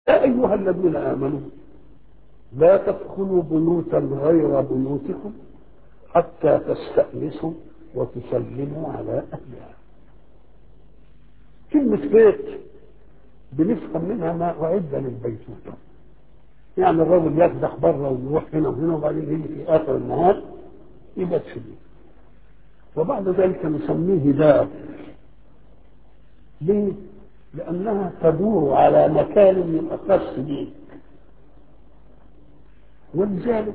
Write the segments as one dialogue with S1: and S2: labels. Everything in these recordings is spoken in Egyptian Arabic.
S1: يا أيها الذين آمنوا لا تدخلوا بيوتا غير بيوتكم حتى تستأنسوا وتسلموا على أهلها كلمة بيت بنفهم منها ما أعد للبيتوتة يعني الرجل يكدح بره ويروح هنا وهنا وبعدين يجي في آخر النهار يبات في البيت وبعد ذلك نسميه دار ليه؟ لأنها تدور على مكان يخص بيك ولذلك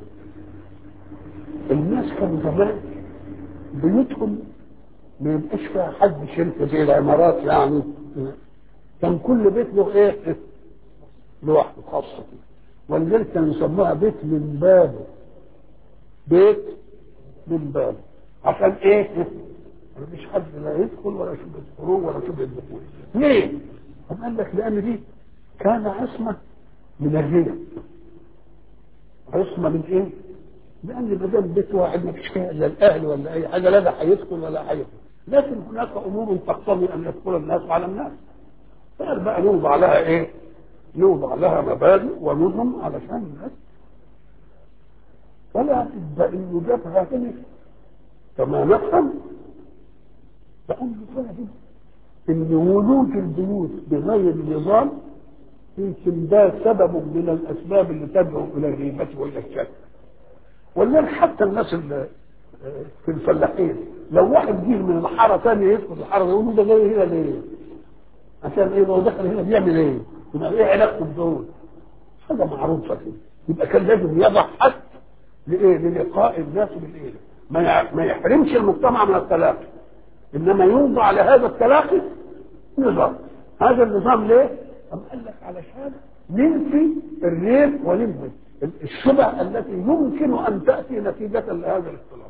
S1: الناس كانوا زمان بيوتهم ما يبقاش فيها حد شركة زي العمارات يعني كان كل بيت له ايه؟ لوحده خاصة كده ولذلك كانوا يسموها بيت من بابه بيت من بابه عشان ايه؟ مفيش حد لا يدخل ولا شبه الخروج ولا شبه الدخول ليه؟ طب قال لك لان دي كان عصمه من الريب عصمه من ايه؟ لان ما دام بيت واحد ما فيش فيها الا الاهل ولا اي حاجه لا ده هيدخل ولا هيدخل لكن هناك امور تقتضي ان يدخل الناس على الناس فقال بقى نوضع لها ايه؟ نوضع لها مبادئ ونظم علشان الناس ولا تبقى انه جابها هنا كما نفهم فأنا فاهم إن ولوج البيوت بغير نظام يمكن ده سبب من الأسباب اللي تدعو إلى الغيبة وإلى الشك ولذلك حتى الناس اللي في الفلاحين لو واحد جه من الحارة ثانية يدخل الحارة يقول له ده جاي هنا ليه؟ عشان ايه لو دخل هنا بيعمل ايه؟ يبقى ايه علاقته بدول؟ حاجة معروفة كده يبقى كان لازم يضع حد لايه؟ للقاء الناس بالايه؟ ما يحرمش المجتمع من التلاقي انما يوضع لهذا التلاقي نظام هذا النظام ليه؟ أم قال لك علشان ننفي الريب وننفي الشبه التي يمكن ان تاتي نتيجه لهذا الاختلاط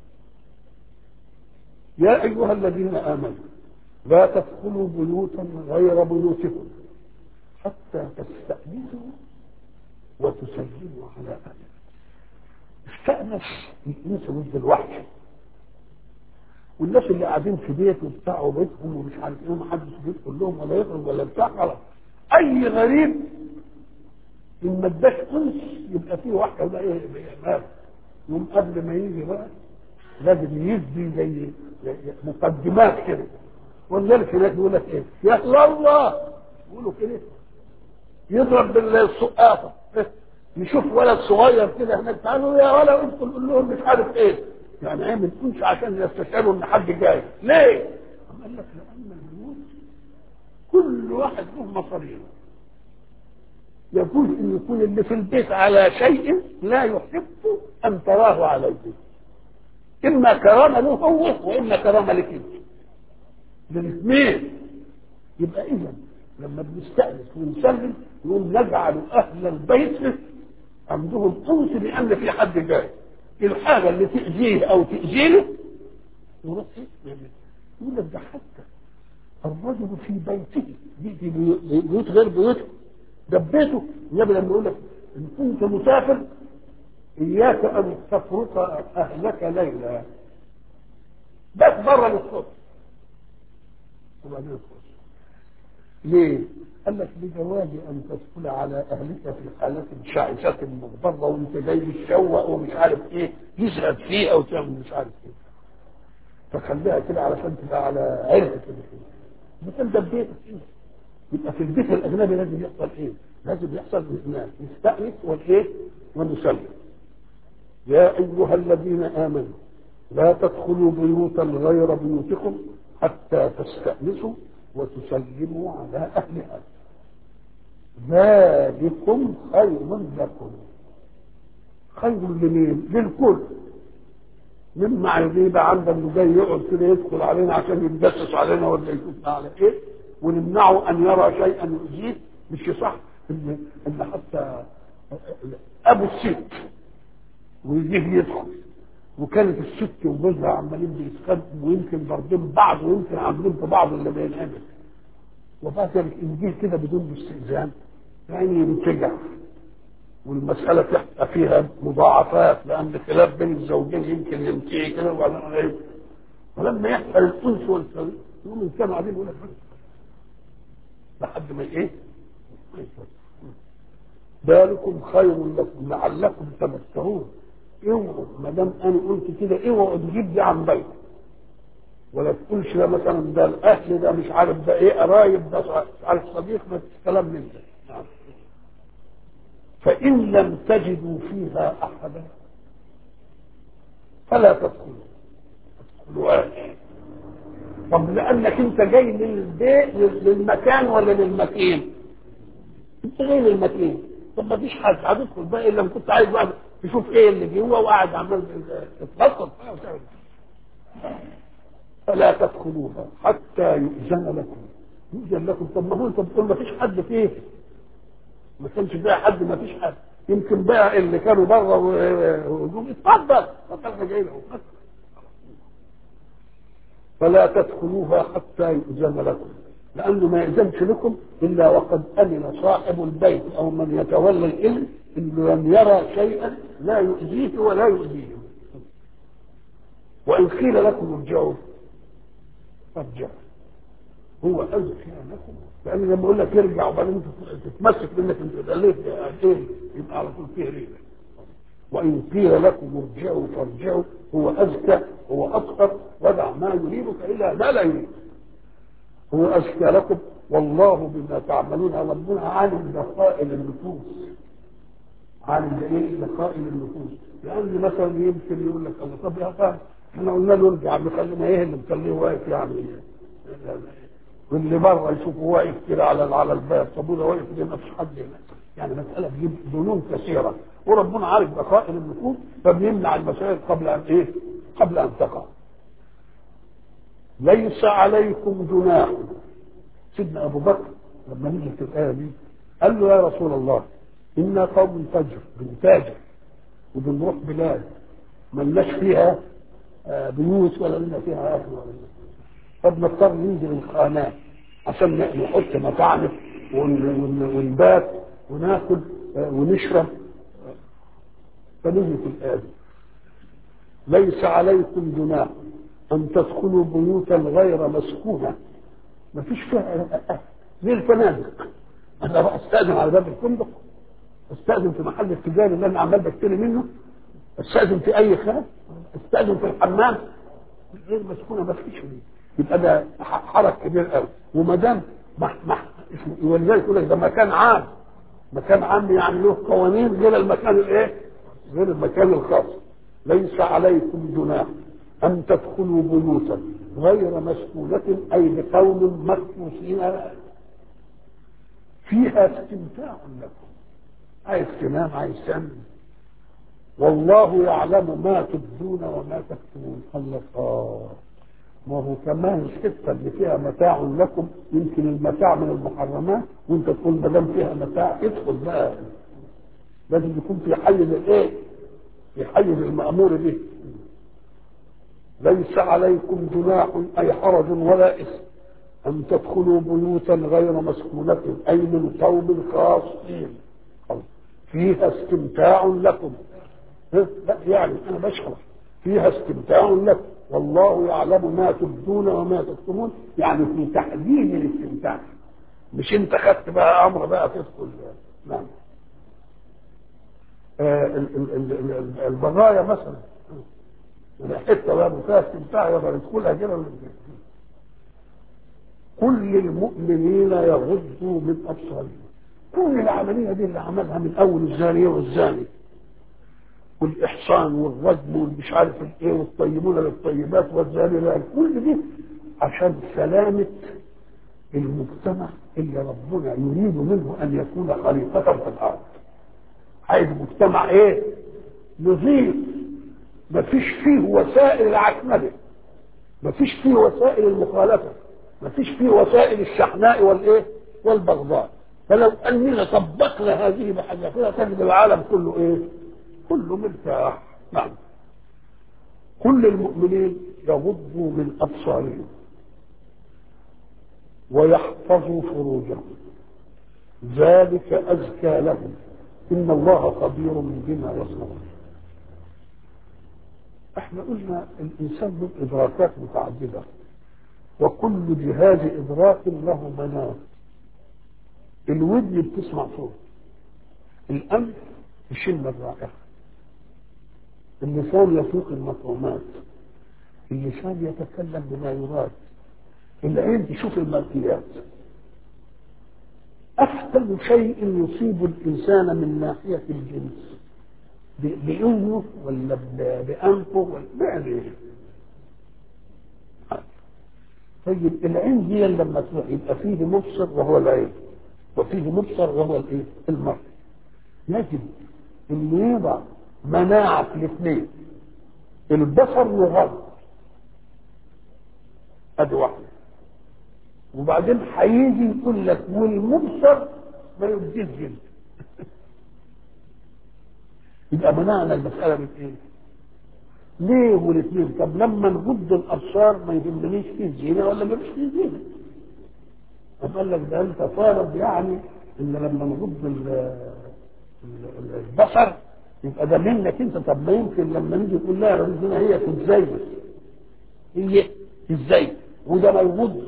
S1: يا ايها الذين امنوا لا تدخلوا بيوتا غير بيوتكم حتى تستأنسوا وتسلموا على اهلها استأنس يأنس ضد الوحش والناس اللي قاعدين في بيت وبتاع وبيتهم ومش عارف ايه ومحدش بيدخل لهم ولا يخرج ولا بتاع خلاص اي غريب ان ما اداش انس يبقى فيه واحده ولا ايه بيعمل يوم قبل ما يجي بقى لازم يدي زي مقدمات كده ولذلك هناك يقول لك ايه يا الله يقولوا كده يضرب بالسقافه نشوف ولد صغير كده هناك تعالوا يا ولا ادخل قول لهم مش عارف ايه يعني ايه ما تكونش عشان يستشعروا ان حد جاي ليه؟ قال لك لان البيوت كل واحد له مصاريف يجوز ان يكون اللي في البيت على شيء لا يحب ان تراه عليه اما كرامه له هو واما كرامه لك انت للاثنين يبقى اذا لما بنستأنس ونسلم نقول نجعل اهل البيت عندهم انس لان في حد جاي الحاجه اللي تاذيه او تاذينه يروح يقول لك ده حتى الرجل في بيته دي بيوت غير بيوته ده بيته النبي لما يقول لك ان كنت مسافر اياك ان تفرق اهلك ليلا بس بره للصبح وبعدين الصبح ليه؟ قال لك بجواز ان تدخل على اهلك في حالات شعثة مغبرة وانت جاي متشوق ومش عارف ايه يسعد فيه او تعمل مش عارف ايه فخليها كده علشان تبقى على عرفة كده مثل ده بيتك ايه يبقى في البيت الاجنبي لازم يحصل ايه؟ لازم يحصل الاثنان نستأنس والايه؟ ونسلم يا ايها الذين امنوا لا تدخلوا بيوتا غير بيوتكم حتى تستأنسوا وتسلموا على أهلها ذلكم خير لكم خير لمين؟ للكل مما يبقى عندنا انه جاي يقعد كده يدخل علينا عشان يتجسس علينا ولا يشوفنا على ايه ونمنعه ان يرى شيئا يؤذيه مش صح ان ان حتى ابو الست ويجيه يدخل وكانت الست وجوزها عمالين بيتخانقوا ويمكن ضاربين بعض ويمكن عاملين في بعض اللي بينعمل وبعد ذلك الانجيل كده بدون استئذان يعني ينتجع والمسألة تبقى فيها مضاعفات لأن خلاف بين الزوجين يمكن ينتهي كده وبعدين غير ولما يحصل الأنس والسوي يقوم كانوا قاعدين يقول لك لحد ما إيه؟ ما يفرق. ذلكم خير لكم لعلكم تذكرون اوعوا ما دام انا قلت كده اوعوا تجيب دي عن بيت ولا تقولش ده مثلا ده الاهل ده مش عارف ده ايه قرايب ده مش عارف صديق ما كلام من ده نعم. فان لم تجدوا فيها احدا فلا تدخلوا تدخلوهاش طب لانك انت جاي للبيت للمكان ولا للمكين انت جاي للمكين طب ما فيش حد هتدخل بقى الا كنت عايز واحد تشوف ايه اللي جوه وقاعد عمال تتبسط فلا تدخلوها حتى يؤذن لكم يؤذن لكم طب ما هو انت بتقول ما فيش حد فيه ما كانش فيها حد ما فيش حد يمكن بقى اللي كانوا بره وهجوم اتفضل اتفضل جاي له فلا تدخلوها حتى يؤذن لكم لانه ما يأذنش لكم الا وقد امن صاحب البيت او من يتولى العلم انه لم يرى شيئا لا يؤذيه ولا يؤذيه وان قيل لكم ارجعوا فارجعوا هو أزكى لكم لأن لما أقول لك ارجع وبعدين تتمسك منك أنت دليت إيه يبقى على طول فيه ريبة وإن قيل لكم ارجعوا فارجعوا هو أزكى هو أطهر ودع ما يريبك إلى ما لا يريد هو أزكى لكم والله بما تعملون ربنا عالم دقائق النفوس عالم ايه دقائق النفوس لأن مثلا يمكن يقول لك الله طب يا فاهم احنا قلنا له ارجع بخلينا ايه اللي مخليه واقف يعني واللي بره يشوفه واقف كده على على الباب طب وده واقف كده ما فيش حد هنا يعني مساله تجيب ظنون كثيره وربنا عارف بقائل النفوس فبيمنع المسائل قبل ان ايه؟ قبل ان تقع. ليس عليكم جناح سيدنا ابو بكر لما نزلت الايه دي قال له يا رسول الله انا قوم فجر بنتاجر وبنروح بلاد ملناش فيها بيوت ولا لنا فيها اهل ولا لنا فبنضطر ننزل القناه عشان نحط مطاعم ونبات وناكل ونشرب فنزلت الآية ليس عليكم جناح أن تدخلوا بيوتا غير مسكونة ما فيش فيها زي الفنادق أنا أروح أستأذن على باب الفندق أستأذن في محل التجاري اللي أنا عمال بشتري منه أستأذن في أي خان أستأذن في الحمام غير مسكونة ما فيش دي يبقى ده حرج كبير قوي وما دام ولذلك يقول لك ده مكان عام مكان عام يعني له قوانين غير المكان الايه؟ غير المكان الخاص ليس عليكم جناح ان تدخلوا بيوتا غير مسكونة اي بقوم مخصوصين فيها استمتاع لكم عايز تنام عايز تعمل والله يعلم ما تبدون وما تكتمون الله اه ما هو كمان الحته اللي فيها متاع لكم يمكن المتاع من المحرمات وانت تقول ما دام فيها متاع ادخل بقى لازم يكون في حيز الايه؟ في حيز المامور به ليس عليكم جناح اي حرج ولا اثم ان تدخلوا بيوتا غير مسكونه اي من قوم خاصين فيها استمتاع لكم لا يعني انا بشرح فيها استمتاع لكم والله يعلم ما تبدون وما تكتمون يعني في تحديد الاستمتاع مش انت خدت بقى امر بقى تدخل نعم آه البغايا مثلا حته بقى فيها استمتاع يقدر يدخلها كده كل المؤمنين يغضوا من ابصارهم كل العمليه دي اللي عملها من اول الزانيه والزاني والاحصان والرجم والمش عارف الايه والطيبون للطيبات والزاني كل دي عشان سلامه المجتمع اللي ربنا يريد منه ان يكون خليفه في الارض عايز مجتمع ايه نظيف ما فيش فيه وسائل العكننه ما فيش فيه وسائل المخالفه ما فيش فيه وسائل الشحناء والايه والبغضاء فلو اننا طبقنا هذه بحذافيرها تجد العالم كله ايه كله مرتاح نعم كل المؤمنين يغضوا من ابصارهم ويحفظوا فروجهم ذلك ازكى لهم ان الله خبير بما يصنعون احنا قلنا الانسان له ادراكات متعدده وكل جهاز ادراك له منام الودن بتسمع صوت الأنف يشم الرائحة اللسان يفوق المفهومات اللسان يتكلم بما يراد العين تشوف المرئيات أحسن شيء يصيب الإنسان من ناحية الجنس بأذنه ولا بأنفه ولا بعينه طيب العين دي لما تروح يبقى فيه مبصر وهو العين وفيه مبصر وهو الايه؟ المرء يجب انه يضع مناعة في الاثنين البصر والغض ادي واحدة وبعدين هيجي يقول لك والمبصر ما يبديش جلد يبقى منعنا المسألة من ايه؟ ليه والاثنين طب لما نغض الابصار ما يهمنيش فيه زينه ولا ما فيش فيه زينه طب قال لك ده انت طالب يعني ان لما نغض البصر يبقى ده منك انت طب ما يمكن لما نيجي نقول لها ربنا هي تتزين هي تتزين وده ما يغضش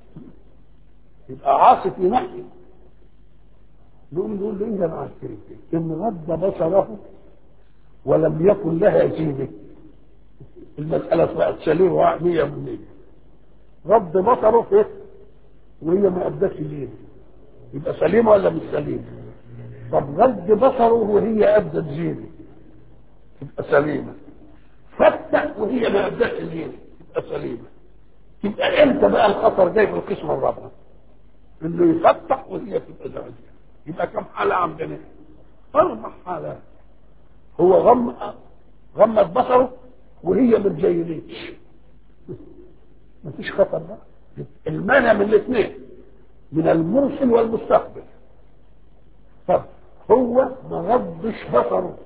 S1: يبقى عاصي في نحي نقول نقول له ايه مع الكلمتين ان غض بصره ولم يكن لها زينه المسألة طلعت سليمة 100% رد بصره ايه وهي ما أدتش زينه يبقى سليمة ولا مش سليمة؟ طب رد بصره وهي أدت زينه تبقى سليمة فتح وهي ما أدتش زينه تبقى سليمة يبقى امتى بقى الخطر جاي في القسم الرابع؟ انه يفتح وهي تبقى زوجة يبقى كم حالة عندنا؟ أربع حالات هو غم غمت بصره وهي ما تزينتش مفيش خطر بقى المانع من الاثنين من المرسل والمستقبل طب هو ما غضش بصره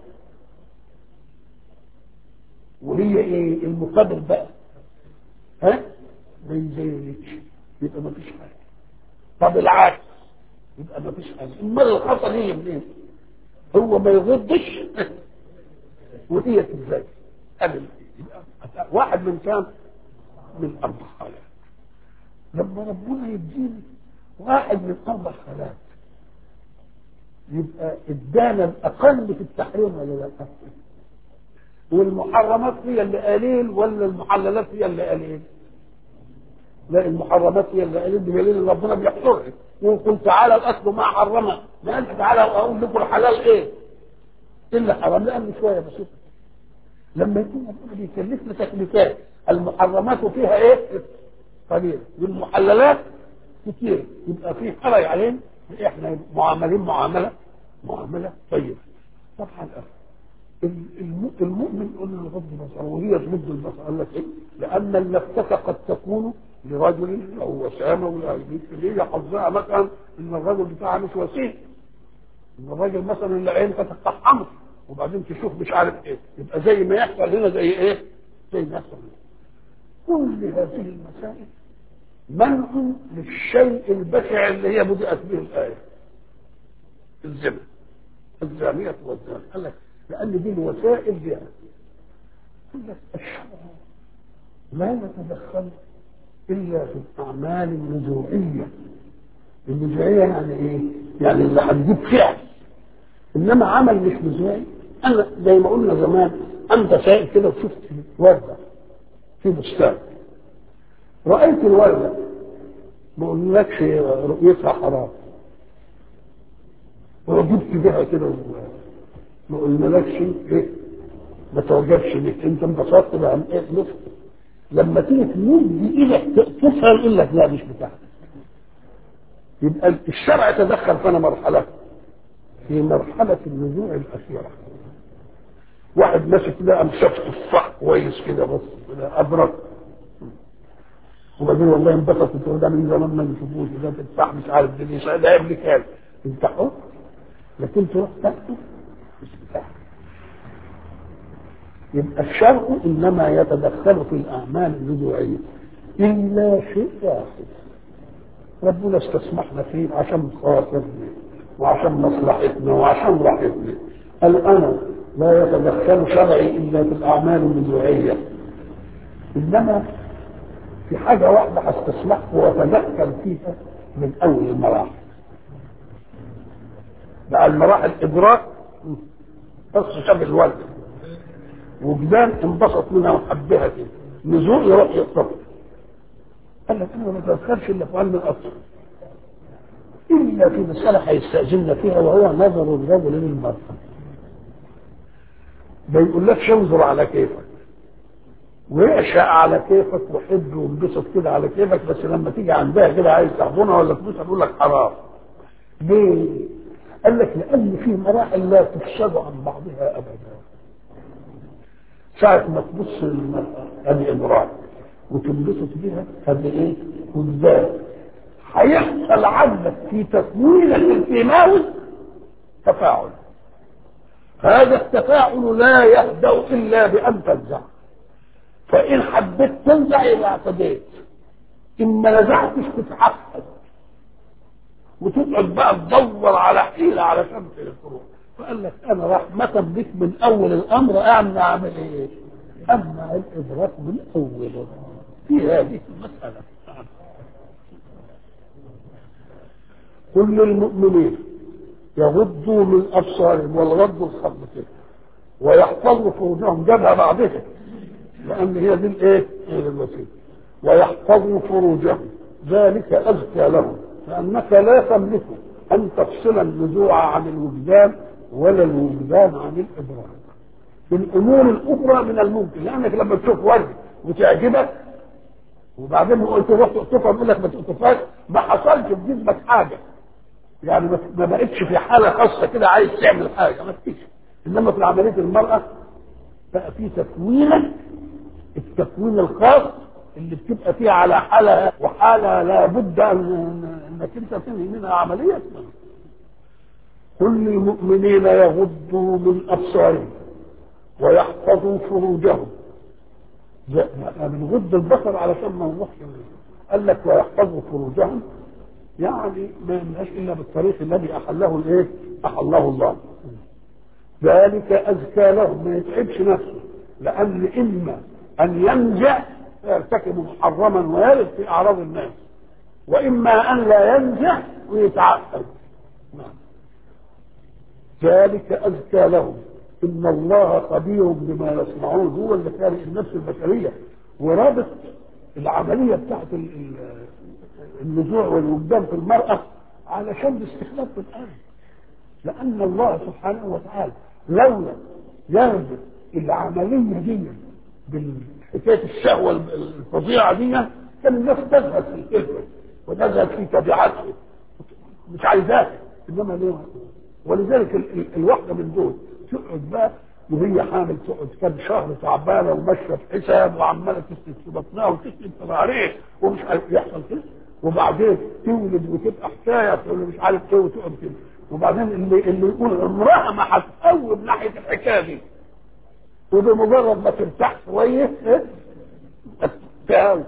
S1: وهي ايه المقابل بقى ها ما يزينتش يبقى ما فيش حاجه طب العكس يبقى ما فيش حاجه امال الخطر هي منين هو ما يغضش وهي تتزين قبل واحد من كام من اربع حالات لما ربنا يديني واحد من اربع حالات يبقى ادانا الاقل في التحريم ولا لا والمحرمات هي اللي قليل ولا المحللات هي اللي قليل لا المحرمات هي اللي قليل بدليل ان ربنا بيحصرها يقول تعالى الاصل ما حرمه ما انت تعالى اقول لكم الحلال ايه الا حرام لان شويه بسيطه لما يكون ربنا بيكلفنا تكليفات المحرمات فيها ايه؟ قليل والمحللات كتير يبقى في حرج علينا احنا معاملين معامله معامله طيبه طبعا المؤمن يقول له غض البصر وهي تمد البصر قال لك ايه؟ لان اللفتة قد تكون لرجل له وسامه ولا ليه حظها مثلا ان الرجل بتاعها مش وسيم ان الراجل مثلا اللي عين تتقحمه وبعدين تشوف مش عارف ايه يبقى زي ما يحصل هنا زي ايه زي ما يحصل هنا كل هذه المسائل منع للشيء البشع اللي هي بدأت به الآية الزنا الزانية والزاني قال لك لأن دي الوسائل بها قال لك الشرع لا يتدخل إلا في الأعمال النزوعية النزوعية يعني إيه؟ يعني اللي هتجيب فعل انما عمل مش نزوعي انا زي ما قلنا زمان انت سائل كده وشفت ورده في بستان رايت الورده ما اقولكش رؤيتها حرام وجبت بها كده ما قلنالكش ايه ما تعجبش بيك انت انبسطت بقى ايه نفسك لما تيجي تمد ايدك تفهم يقول لك لا مش بتاعتك يبقى الشرع تدخل فانا مرحله في مرحلة النزوع الأخيرة واحد ماسك كده قام شاف تفاح كويس كده بس كده أبرد وبعدين والله انبسط انت ده من زمان ما نشوفوش ده تفاح مش عارف ده مش ده ابن كام انت حر لكن تروح تاخده مش بتاعك يبقى الشرع انما يتدخل في الاعمال النزوعيه الا شيء واحد ربنا استسمحنا فيه عشان خاطرنا وعشان مصلحتنا وعشان راحتنا قال انا لا يتدخل شرعي الا في الاعمال النزوعيه انما في حاجه واحده هستسمحه واتدخل فيها من اول المراحل بقى المراحل ادراك بس شاف الولد وجدان انبسط منها وحبها كده نزول يروح يخطفها قال لك انا ما بتذكرش الا في علم الاصل الا في مساله هيستاذن فيها وهو نظر الرجل للمراه ما يقولكش انظر على كيفك ويعشق على كيفك وحب وانبسط كده على كيفك بس لما تيجي عندها كده عايز تحضنها ولا تبوسها تقول لك حرام ليه؟ قال لك لان في مراحل لا تفسد عن بعضها ابدا ساعة ما تبص للمرأة هذه امرأة وتنبسط بها هذه ايه؟ وجدان هيحصل عندك في تكوينك الكيماوي تفاعل هذا التفاعل لا يهدأ إلا بأن تنزع فإن حبيت تنزع يبقى اعتديت إن ما نزعتش تتعقد وتقعد بقى تدور على حيلة علشان تخرج فقال لك أنا رحمة بك من أول الأمر أعمل أعمل إيه؟ أمنع الإدراك من أوله في هذه المسألة كل المؤمنين يغضوا من ابصارهم والغض الخط كده ويحفظوا فروجهم جابها بعضها لان هي دي الايه؟ هي دي الوسيله ويحفظوا فروجهم ذلك ازكى لهم لانك لا تملك ان تفصل النزوع عن الوجدان ولا الوجدان عن الادراك في الامور الاخرى من الممكن لانك لما تشوف ورد وتعجبك وبعدين قلت روح تقطفها يقول لك ما تقطفهاش ما حصلش في جسمك حاجه يعني ما بقتش في حاله خاصه كده عايز تعمل حاجه ما فيش انما في عمليه المراه بقى في تكوينك التكوين الخاص اللي بتبقى فيه على حالة وحالة لابد أن انك انت تنهي منها عملية كل المؤمنين يغضوا من ابصارهم ويحفظوا فروجهم بنغض البصر علشان ما نروحش قال لك ويحفظوا فروجهم يعني ما يمنعش الا بالطريق الذي احله الايه؟ احله الله. ذلك ازكى له ما يتعبش نفسه لان اما ان ينزع فيرتكب محرما ويرد في اعراض الناس واما ان لا ينزع ويتعقد. نعم. ذلك ازكى لهم ان الله خبير بما يصنعون هو اللي خالق النفس البشريه ورابط العمليه بتاعت النزوع والوجدان في المرأة علشان الاستخلاف في الأرض لأن الله سبحانه وتعالى لولا يربط العملية دي بالحكاية الشهوة الفظيعة دي كان الناس تزهد في الكذبة وتزهد في تبعاتها مش عايزاها إنما ليه ولذلك الواحدة من دول تقعد بقى وهي حامل تقعد كام شهر تعبانه وماشيه في حساب وعماله تسند في بطنها وتسند في ظهرها ومش عارف يحصل كده وبعدين تولد وتبقى حكايه تقول مش عارف ايه وتقعد كده وبعدين اللي اللي يقول عمرها ما هتقوم ناحيه الحكايه دي وبمجرد ما ترتاح شويه ايه تهاوي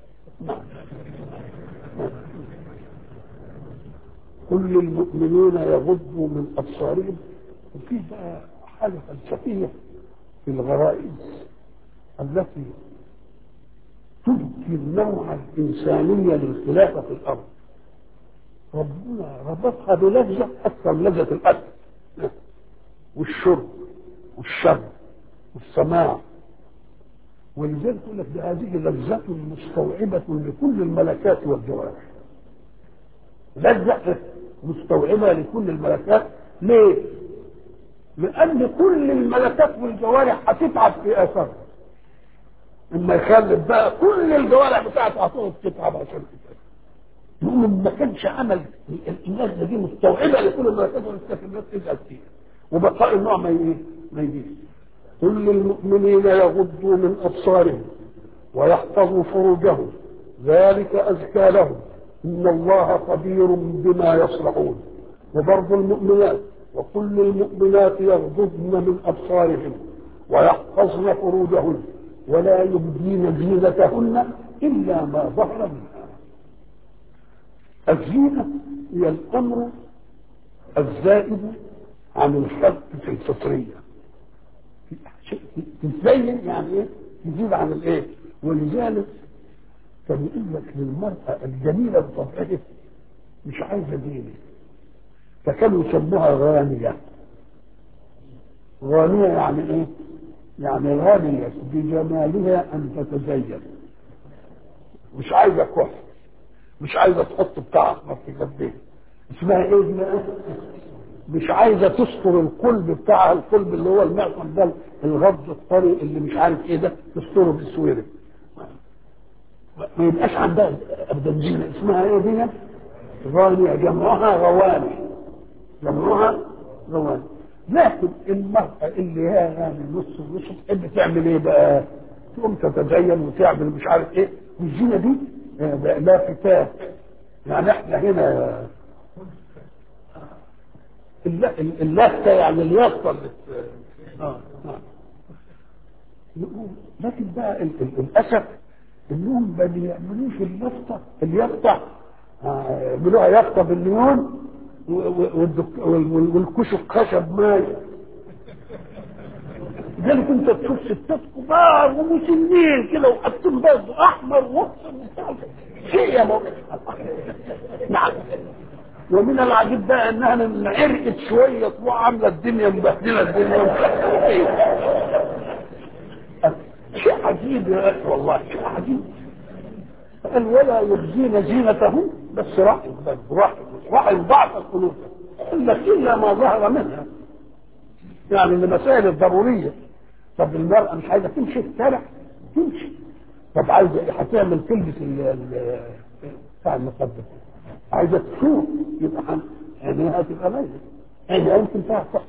S1: كل المؤمنين يغضوا من ابصارهم وفي بقى حاجه فلسفيه في الغرائز التي تبكي النوع الإنسانية للخلافة في الأرض ربنا ربطها بلذة أكثر لذة الأكل والشرب والشم والسماع ولذلك يقول لك هذه لذة مستوعبة لكل الملكات والجوارح لذة مستوعبة لكل الملكات ليه؟ لأن كل الملكات والجوارح هتتعب في آثارها اما يخلف بقى كل الجوارح بتاعته هتقعد تتعب عشان كده يقوم ما كانش عمل الناس دي مستوعبه لكل الملكات والسكنات تزعل فيها وبقاء النوع ما ايه ما يجيش كل المؤمنين يغضوا من ابصارهم ويحفظوا فروجهم ذلك ازكى لهم ان الله خبير بما يصنعون وبرضه المؤمنات وكل المؤمنات يغضضن من ابصارهن ويحفظن فروجهن ولا يبدين زينتهن الا ما ظهر منها الزينه هي الامر الزائد عن الحد في الفطريه تزين يعني ايه تزيد عن الايه ولذلك كان يقول لك للمرأة الجميلة بطبعها مش عايزة دينك فكانوا يسموها غانية غانية يعني ايه؟ يعني غانية بجمالها ان تتزين مش عايزة كحل مش عايزة تحط بتاع في جنبها اسمها ايه دي بقى؟ مش عايزة تستر القلب بتاعها القلب اللي هو المعصم ده الغض الطري اللي مش عارف ايه ده تستره بالسويرة ما يبقاش عندها ابدا زينة اسمها ايه دي؟ غانية جمعها غواني جمعها غواني لكن المرأة اللي هي غاني نص ونص تحب تعمل ايه بقى؟ تقوم تتزين وتعمل مش عارف ايه والزينة دي آه، لافتات يعني احنا هنا الل- اللفتة يعني اليافطة اللي اه آه. نقول لكن بقى ال- ال- الاسف انهم ما بيعملوش اللفطة اليافطة آه، يعملوها يافطة بالليون و- و- والدك- وال- والكشك خشب ماي لذلك انت تشوف ستات كبار ومسنين كده وحاطين بيض احمر واصفر وبتاع. شيء يا مولانا نعم ومن العجيب بقى انها لما عرقت شويه تروح عامله الدنيا مبهدله الدنيا شيء عجيب يا اخي والله شيء عجيب قال ولا يبدين زينتهم بس رحم بس رحم رحم ضعف القلوب قال لك الا ما ظهر منها يعني المسائل الضروريه طب المراه مش عايزه تمشي في الشارع تمشي طب عايزه هتعمل تلبس ال- ال- بتاع المقدس عايزه تشوف يبقى حن- عينيها تبقى باينه عينيها يمكن فيها صح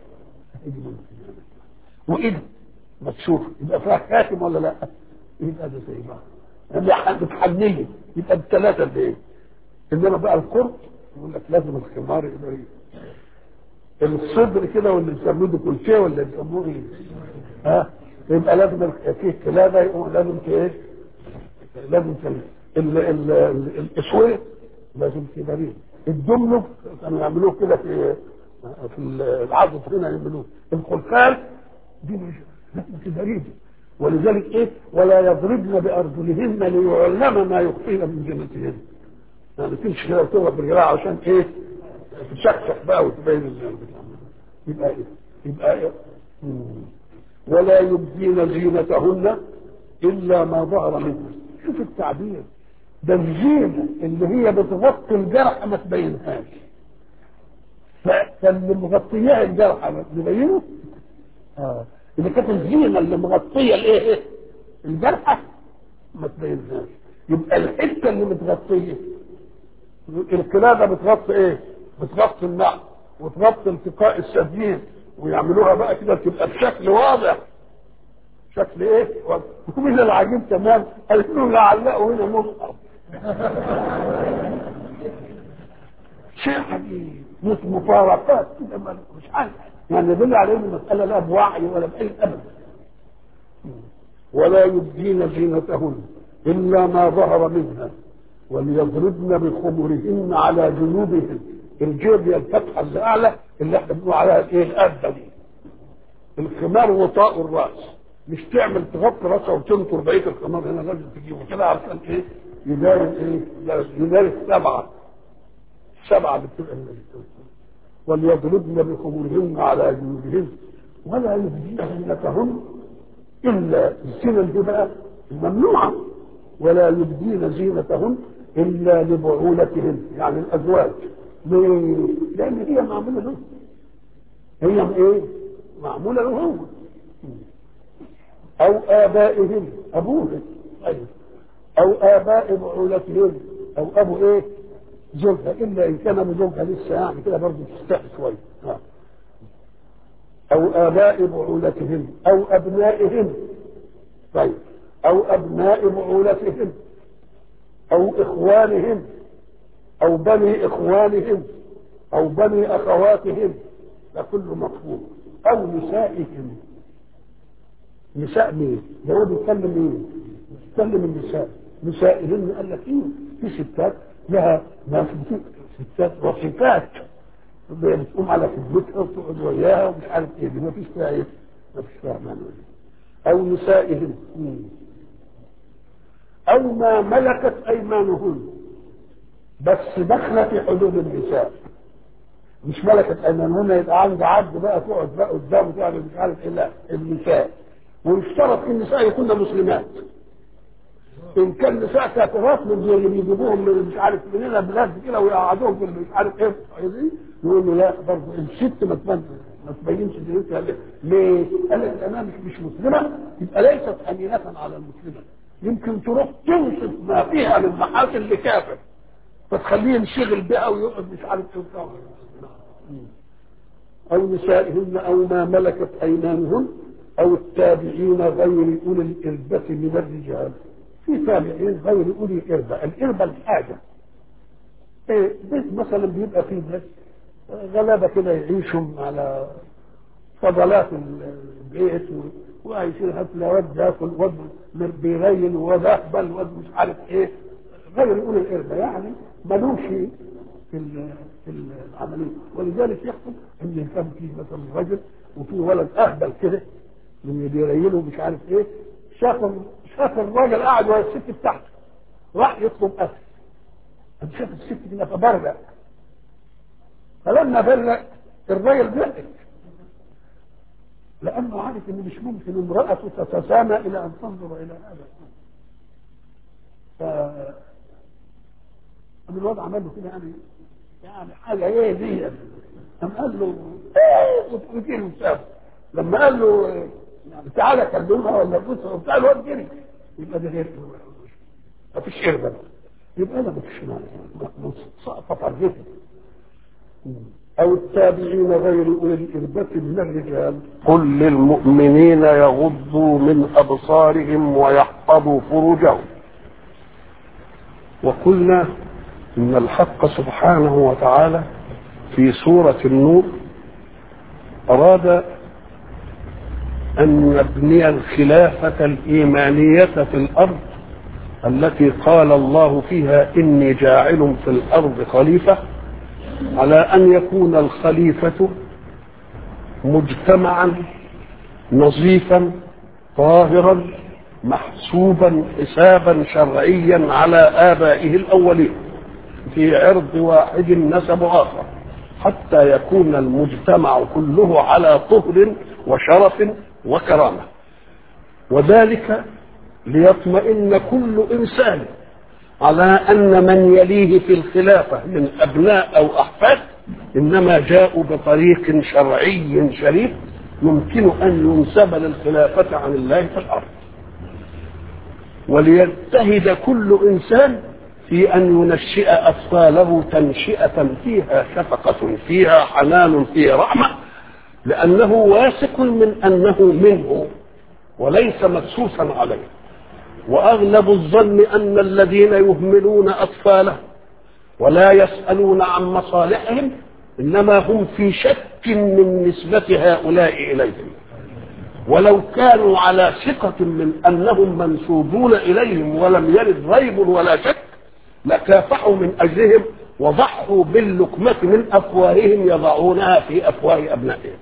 S1: وايد ما تشوف يبقى فيها خاتم ولا لا يبقى ده زي بعض اللي ح- بتحنيه يبقى الثلاثه اللي ايه انما بقى القرب يقول لك لازم الخمار يبقى ايه الصدر كده واللي بيسموه ده كلشيه ولا بيسموه ايه ها يبقى لازم ال- فيه كلابه يقوم لازم في ايه لازم في ال- ال- ال- ال- الاسويه لازم في بريد الدملك كانوا يعملوه كده في في العظم هنا يعملوه الخلخال دي مش لازم في بريد ولذلك ايه ولا يضربن بارجلهن ليعلم ما يخفين من زينتهن يعني تمشي كده وتضرب برجلها عشان ايه تشكشك بقى وتبين الزين يبقى ايه يبقى ايه مم. ولا يبدين زينتهن الا ما ظهر منها شوف التعبير ده الزينه اللي هي بتغطي الجرح ما تبينهاش فاللي مغطياه الجرح نبينه اه اذا كانت الزينه اللي مغطيه الايه الجرحه ما تبينهاش يبقى الحته اللي متغطيه الكلابه بتغطي ايه؟ بتغطي النعم وتغطي التقاء السدين ويعملوها بقى كده تبقى بشكل واضح شكل ايه؟ واضح. ومن العجيب تمام قالوا له لعلقوا هنا مصحف شيء عجيب مش مفارقات كده ما- مش عارف يعني يدل عليه ان المساله لا بوعي ولا باي ابدا ولا يبدين زينتهن الا ما ظهر منها وليضربن بخمرهن على جنوبهن الجيب هي الفتحه اللي اعلى اللي احنا بنقول عليها الايه القبه دي الخمار وطاء الراس مش تعمل تغطي راسها وتنطر بقيه الخمار هنا لازم تجيبه كده عشان ايه يداري ايه يداري السبعه سبعه بتبقى وليضربن بخمرهن على جنوبهن ولا يبدين زينتهن الا الزينه دي بقى ممنوعه ولا يبدين زينتهن الا لبعولتهن يعني الازواج ليه؟ لان هي معموله له هي ايه؟ معموله له هو او ابائهن ابوه ايوه او اباء بعولتهن او ابو ايه؟ زوجها الا ان كان ابو زوجها لسه يعني كده برضه تستحي شويه آه. او اباء بعولتهن او ابنائهن طيب او ابناء بعولتهن او اخوانهن او بني اخوانهن او بني اخواتهن ده كله مفهوم او نسائهن نساء مين؟ ده هو بيتكلم مين؟ بيتكلم النساء نسائهن قال لك ايه؟ في ستات لها ناس ستات وصفات بتقوم على خدمتها وتقعد وياها ومش عارف ايه دي ما فيش فيها ايه؟ ما فيش فيها معنى او نسائهن او ما ملكت ايمانهن بس داخله في حدود النساء مش ملكة أيمانهن يبقى عنده عبد بقى تقعد بقى قدامه تعمل مش عارف إيه لا النساء ويشترط ان النساء يكون مسلمات ان كان نساء كافرات من زي اللي بيجيبوهم من مش عارف منين بلاد كده ويقعدوهم في مش عارف ايه عايزين يقول له لا برضه الست ما تبين ما تبينش دينتها ليه؟ قال لك لانها مش مش مسلمه يبقى ليست امينه على المسلمه يمكن تروح تنصف ما فيها من محاسن لكافر فتخليه ينشغل بها ويقعد مش عارف ايه وبتاع. او نسائهن او ما ملكت ايمانهن او التابعين غير اولي الاربه من الرجال في تابعين غير اولي الاربه الاربه الحاجه إيه بيت مثلا بيبقى فيه ناس غلابه كده يعيشوا على فضلات البيت وعايشين هتلاقي واد ياكل واد بيغيل واد اهبل واد مش عارف ايه غير اولي الاربه يعني ملوش في في العمليه ولذلك يحصل ان كان في مثلا رجل وفي ولد اهبل كده من اللي بيريله مش عارف ايه شاف شاف الراجل قاعد وهي الست بتاعته راح يطلب اكل قام شاف الست كده فبرق فلما برق الراجل ضحك لانه عارف ان مش ممكن امراته تتسامى الى ان تنظر الى هذا ف الواد عمل له كده يعني يعني حاجه ايه دي قام قال له ايه وتقول وسابه لما قال له يعني تعالى كلمها ولا بص وبتاع الواد جري يبقى ده غير ما فيش قربة يبقى انا ما فيش سقطت على أو التابعين غير أولي الإربة من الرجال قل للمؤمنين يغضوا من أبصارهم ويحفظوا فروجهم وقلنا إن الحق سبحانه وتعالى في سورة النور أراد أن نبني الخلافة الإيمانية في الأرض التي قال الله فيها إني جاعل في الأرض خليفة على أن يكون الخليفة مجتمعا نظيفا طاهرا محسوبا حسابا شرعيا على آبائه الأولين في عرض واحد نسب آخر حتى يكون المجتمع كله على طهر وشرف وكرامة وذلك ليطمئن كل إنسان على أن من يليه في الخلافة من أبناء أو أحفاد إنما جاءوا بطريق شرعي شريف يمكن أن ينسب للخلافة عن الله في الأرض وليجتهد كل إنسان في أن ينشئ أطفاله تنشئة فيها شفقة فيها حنان فيها رحمة لأنه واثق من أنه منه وليس مدسوسا عليه وأغلب الظن أن الذين يهملون أطفالهم ولا يسألون عن مصالحهم إنما هم في شك من نسبة هؤلاء إليهم ولو كانوا على ثقة من أنهم منسوبون إليهم ولم يرد ريب ولا شك لكافحوا من أجلهم وضحوا باللقمة من أفواههم يضعونها في أفواه أبنائهم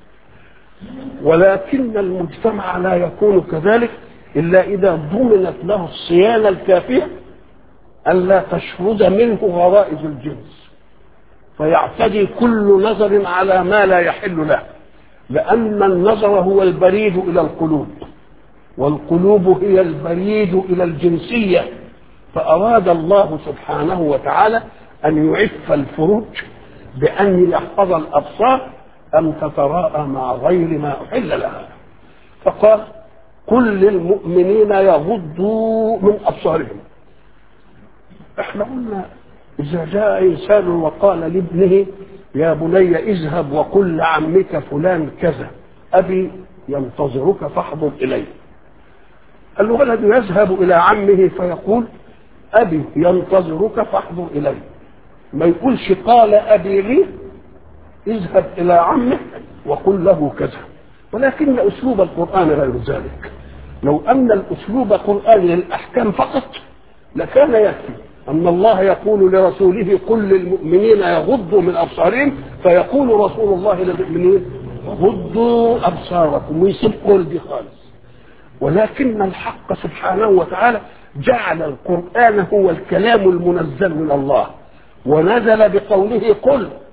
S1: ولكن المجتمع لا يكون كذلك إلا إذا ضمنت له الصيانة الكافية ألا تشرد منه غرائز الجنس فيعتدي كل نظر على ما لا يحل له لأن النظر هو البريد إلى القلوب والقلوب هي البريد إلى الجنسية فأراد الله سبحانه وتعالى أن يعف الفروج بأن يحفظ الأبصار أن تتراءى مع غير ما أحل لها فقال قل للمؤمنين يغضوا من أبصارهم احنا قلنا إذا جاء إنسان وقال لابنه يا بني اذهب وقل لعمك فلان كذا أبي ينتظرك فاحضر إليه الولد يذهب إلى عمه فيقول أبي ينتظرك فاحضر إليه ما يقولش قال أبي لي اذهب إلى عمك وقل له كذا ولكن أسلوب القرآن غير ذلك لو أن الأسلوب قرآني للأحكام فقط لكان يكفي أن الله يقول لرسوله قل للمؤمنين يغضوا من أبصارهم فيقول رسول الله للمؤمنين غضوا أبصاركم ويسيب قول دي خالص ولكن الحق سبحانه وتعالى جعل القرآن هو الكلام المنزل من الله ونزل بقوله قل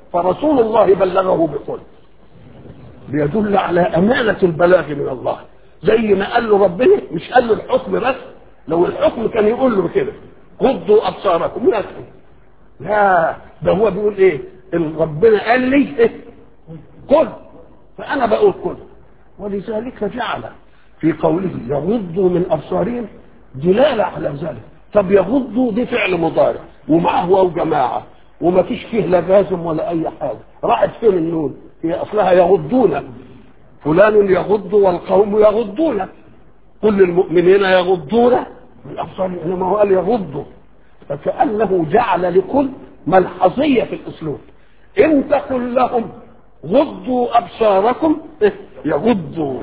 S1: فرسول الله بلغه بقول ليدل على أمانة البلاغ من الله زي ما قال له ربنا مش قال له الحكم بس لو الحكم كان يقول له كده غضوا أبصاركم يكفي لا ده هو بيقول ايه إن ربنا قال لي إيه؟ كل فأنا بقول كل ولذلك جعل في قوله يغضوا من أبصارهم دلالة على ذلك طب يغضوا دي فعل مضارع ومعه واو جماعة وما فيش فيه لا جازم ولا أي حاجة راحت فين النون هي أصلها يغضون فلان يغض والقوم يغضون كل المؤمنين يغضون من أبصارهم إنما هو قال يغضوا فكأنه جعل لكل ملحظية في الأسلوب إن تقل لهم غضوا أبصاركم إيه؟ يغضوا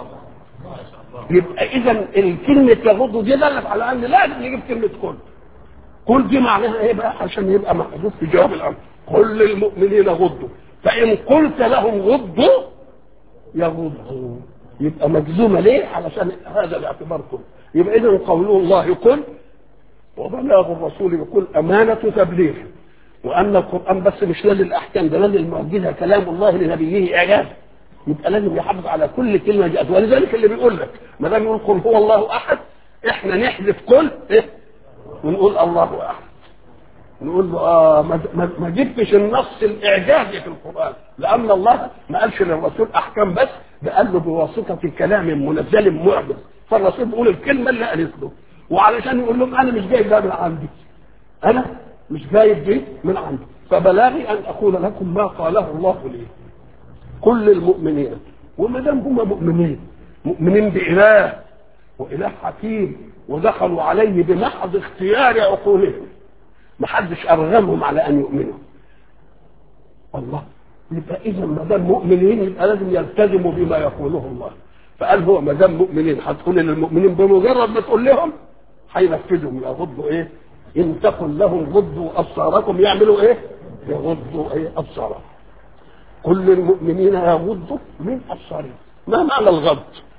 S1: يبقى إذا الكلمة يغضوا دي دلت على أن لازم نجيب كلمة كل كل دي معناها إيه بقى عشان يبقى محذوف في جواب الأمر كل المؤمنين غضوا فإن قلت لهم غضوا يغضوا يبقى مجزومة ليه؟ علشان هذا الاعتبار كله يبقى إذا قوله الله يقول وبلاغ الرسول يقول أمانة تبليغ وأن القرآن بس مش لازم الأحكام ده لازم المعجزة كلام الله لنبيه إعجاز يبقى لازم يحافظ على كل كلمة جاءت ولذلك اللي بيقول لك ما دام يقول قل هو الله أحد إحنا نحذف كل إيه ونقول الله أحد نقول له آه ما, ما, ما جبتش النص الإعجازي في القرآن لأن الله ما قالش للرسول أحكام بس ده قال له بواسطة كلام منزل معجز فالرسول بيقول الكلمة اللي قالت له وعلشان يقول لهم أنا مش جايب ده من عندي أنا مش جايب دي من عندي فبلاغي أن أقول لكم ما قاله الله لي كل المؤمنين وما دام هم مؤمنين مؤمنين بإله وإله حكيم ودخلوا عليه بمحض اختيار عقولهم ما حدش أرغمهم على أن يؤمنوا الله يبقى إذا ما دام مؤمنين يبقى لازم يلتزموا بما يقوله الله فقال هو ما دام مؤمنين هتقول للمؤمنين بمجرد ما تقول لهم هينفذوا يغضوا ايه؟ ان تقل لهم غضوا ابصاركم يعملوا ايه؟ يغضوا ايه؟ ابصارهم. كل المؤمنين يغضوا من ابصارهم. ما معنى الغض؟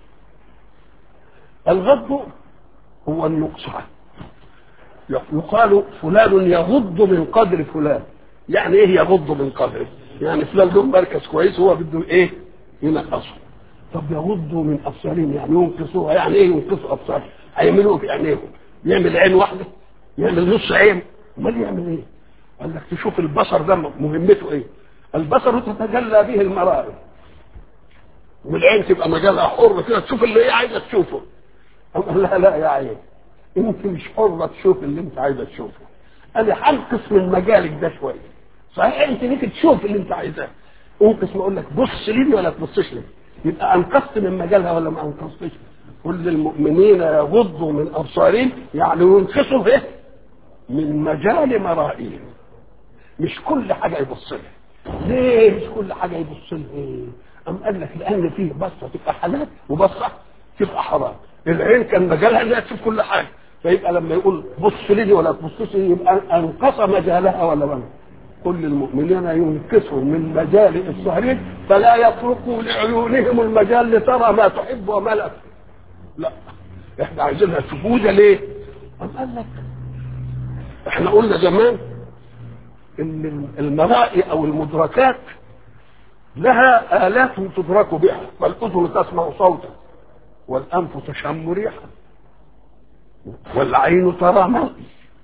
S1: الغض هو النقصان. يقال فلان يغض من قدر فلان. يعني ايه يغض من قدره؟ يعني فلان له مركز كويس هو بده ايه؟ ينقصه. طب يغضوا من ابصارهم يعني ينقصوها يعني ايه ينقصوا ابصارهم؟ هيعملوا في عينيهم يعمل عين واحده يعمل نص عين امال يعمل ايه؟ قال لك تشوف البصر ده مهمته ايه؟ البصر تتجلى به المرائي والعين تبقى مجالها حر كده تشوف اللي هي عايزه تشوفه قال لا لا يا عين انت مش حره تشوف اللي انت عايزه تشوفه انا هنقص من مجالك ده شويه صحيح انت ليك تشوف اللي انت عايزاه انقص ما اقول لك بص لي ولا تبصش لي يبقى انقصت من مجالها ولا ما انقصتش كل المؤمنين يغضوا من ابصارهم يعني ينقصوا ايه من مجال مرائهم مش كل حاجه يبص لها ليه مش كل حاجه يبص لها ايه ام قال لك لان فيه بصه تبقى حلال وبصه تبقى حرام العين كان مجالها انها تشوف كل حاجه فيبقى لما يقول بص لي ولا تبصش لي يبقى انقص مجالها ولا من كل المؤمنين ينكسوا من مجال الصهرين فلا يتركوا لعيونهم المجال لترى ما تحب وما لا تحب لا احنا عايزينها سجودة ليه أم قال لك احنا قلنا زمان ان المرائي او المدركات لها آلات تدرك بها فالأذن تسمع صوتا والأنف تشم ريحا والعين ترى مرئي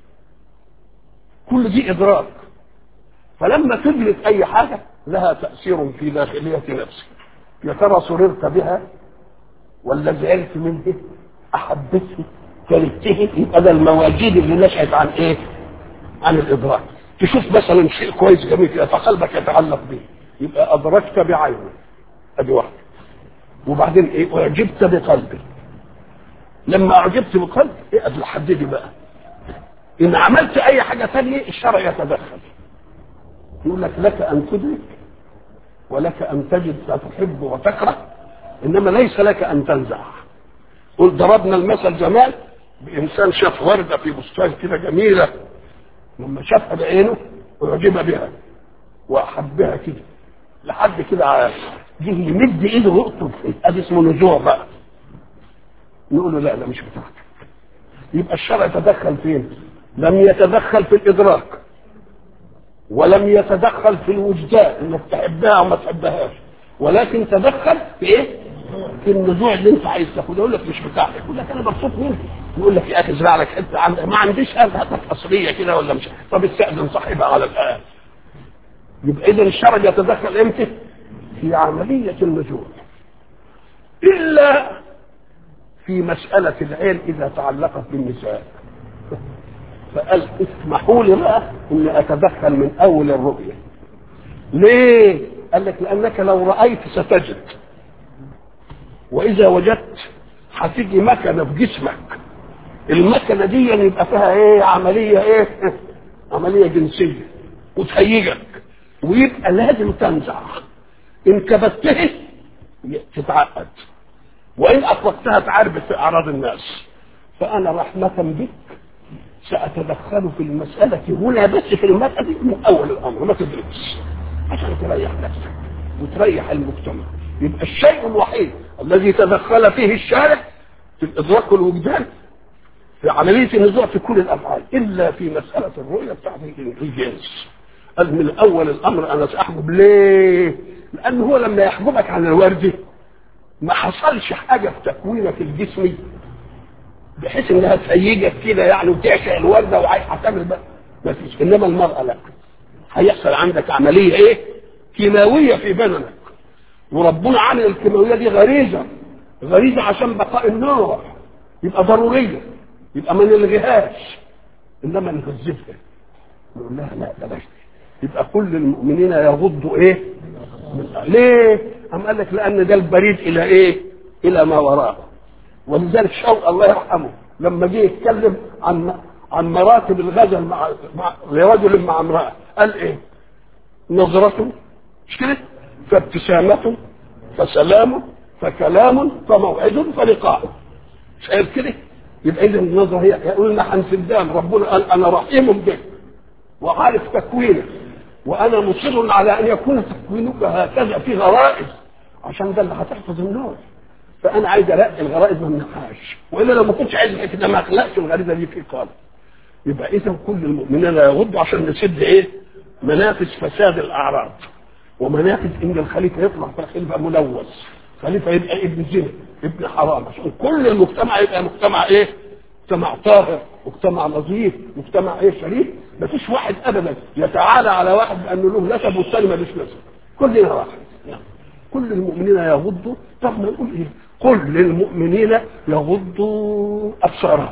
S1: كل دي إدراك فلما تدرك أي حاجة لها تأثير في داخلية نفسك يا ترى سررت بها ولا زعلت منه احبته كرهته يبقى ده المواجيد اللي نشأت عن ايه عن الادراك تشوف مثلا شيء كويس جميل كده فقلبك يتعلق به يبقى ادركت بعينه ادي واحده وبعدين ايه اعجبت بقلبي لما اعجبت بقلبي ايه ادي حددي بقى ان عملت اي حاجه ثانيه الشرع يتدخل يقول لك لك ان تدرك ولك ان تجد فتحب وتكره انما ليس لك ان تنزع قل ضربنا المثل زمان بانسان شاف ورده في بستان كده جميله لما شافها بعينه اعجب بها واحبها كده لحد كده جه يمد ايده ويقطب فيه ادي اسمه نزوع بقى نقول له لا لا مش بتاعتك يبقى الشرع تدخل فين لم يتدخل في الادراك ولم يتدخل في الوجدان انك تحبها او ما تحبهاش ولكن تدخل في ايه؟ في النزوع اللي انت عايز تاخده يقول لك مش بتاعك يقول لك انا مبسوط منك يقول لك يا اخي ازرع لك حته عند- ما عنديش قلب هاتك اصليه كده ولا مش طب استاذن صاحبها على الان يبقى اذا الشرع يتدخل امتى؟ في عمليه النزوع الا في مساله العين اذا تعلقت بالنساء فقال اسمحوا لي بقى اني اتدخل من اول الرؤيه ليه قال لك لانك لو رايت ستجد واذا وجدت هتيجي مكنه في جسمك المكنه دي يبقى فيها ايه عمليه ايه عمليه جنسيه وتهيجك ويبقى لازم تنزع ان كبتها تتعقد وان اطلقتها تعربت في اعراض الناس فانا رحمه بك سأتدخل في المسألة هنا بس في المسألة دي من أول الأمر ما تدركش عشان تريح نفسك وتريح المجتمع يبقى الشيء الوحيد الذي تدخل فيه الشارع في الإدراك والوجدان في عملية النزوع في كل الأفعال إلا في مسألة الرؤية بتاعت الجنس قال من أول الأمر أنا سأحجب ليه؟ لأن هو لما يحجبك عن الوردة ما حصلش حاجة في تكوينك الجسمي بحيث انها تهيجك كده يعني وتعشق الورده وعايز هتعمل بقى ما فيش انما المراه لا هيحصل عندك عمليه ايه؟ كيماويه في بدنك وربنا عامل الكيماويه دي غريزه غريزه عشان بقاء النوع يبقى ضروريه يبقى ما نلغيهاش انما نهذبها نقول لها لا بلاش يبقى كل المؤمنين يغضوا ايه؟ من- ليه؟ أم قال لك لأن ده البريد إلى إيه؟ إلى ما وراءه ولذلك شوق الله يرحمه لما جه يتكلم عن عن مراتب الغزل مع, مع لرجل مع امراه قال ايه؟ نظرة مش كده؟ فابتسامة فسلام فكلام فموعد فلقاء مش قال كده؟ يبقى اذا النظرة هي يقول لنا حنفدان ربنا قال انا رحيم بك وعارف تكوينك وانا مصر على ان يكون تكوينك هكذا في غرائز عشان ده اللي هتحفظ النور فانا عايز الاقي الغرائز ما منحاش والا لو ما كنتش عايز كده ما اخلقش الغريزه دي في خالص يبقى اذا كل المؤمنين يغضوا عشان نسد ايه؟ منافذ فساد الاعراض ومنافذ ان الخليفه يطلع في الخليفه ملوث خليفه يبقى ابن زنا ابن حرام عشان كل المجتمع يبقى مجتمع ايه؟ مجتمع طاهر مجتمع نظيف مجتمع ايه شريف ما فيش واحد ابدا يتعالى على واحد بانه له نسب والثاني ملوش نسب كلنا واحد كل المؤمنين يغضوا طب ما نقول ايه قل للمؤمنين يغضوا ابصارهم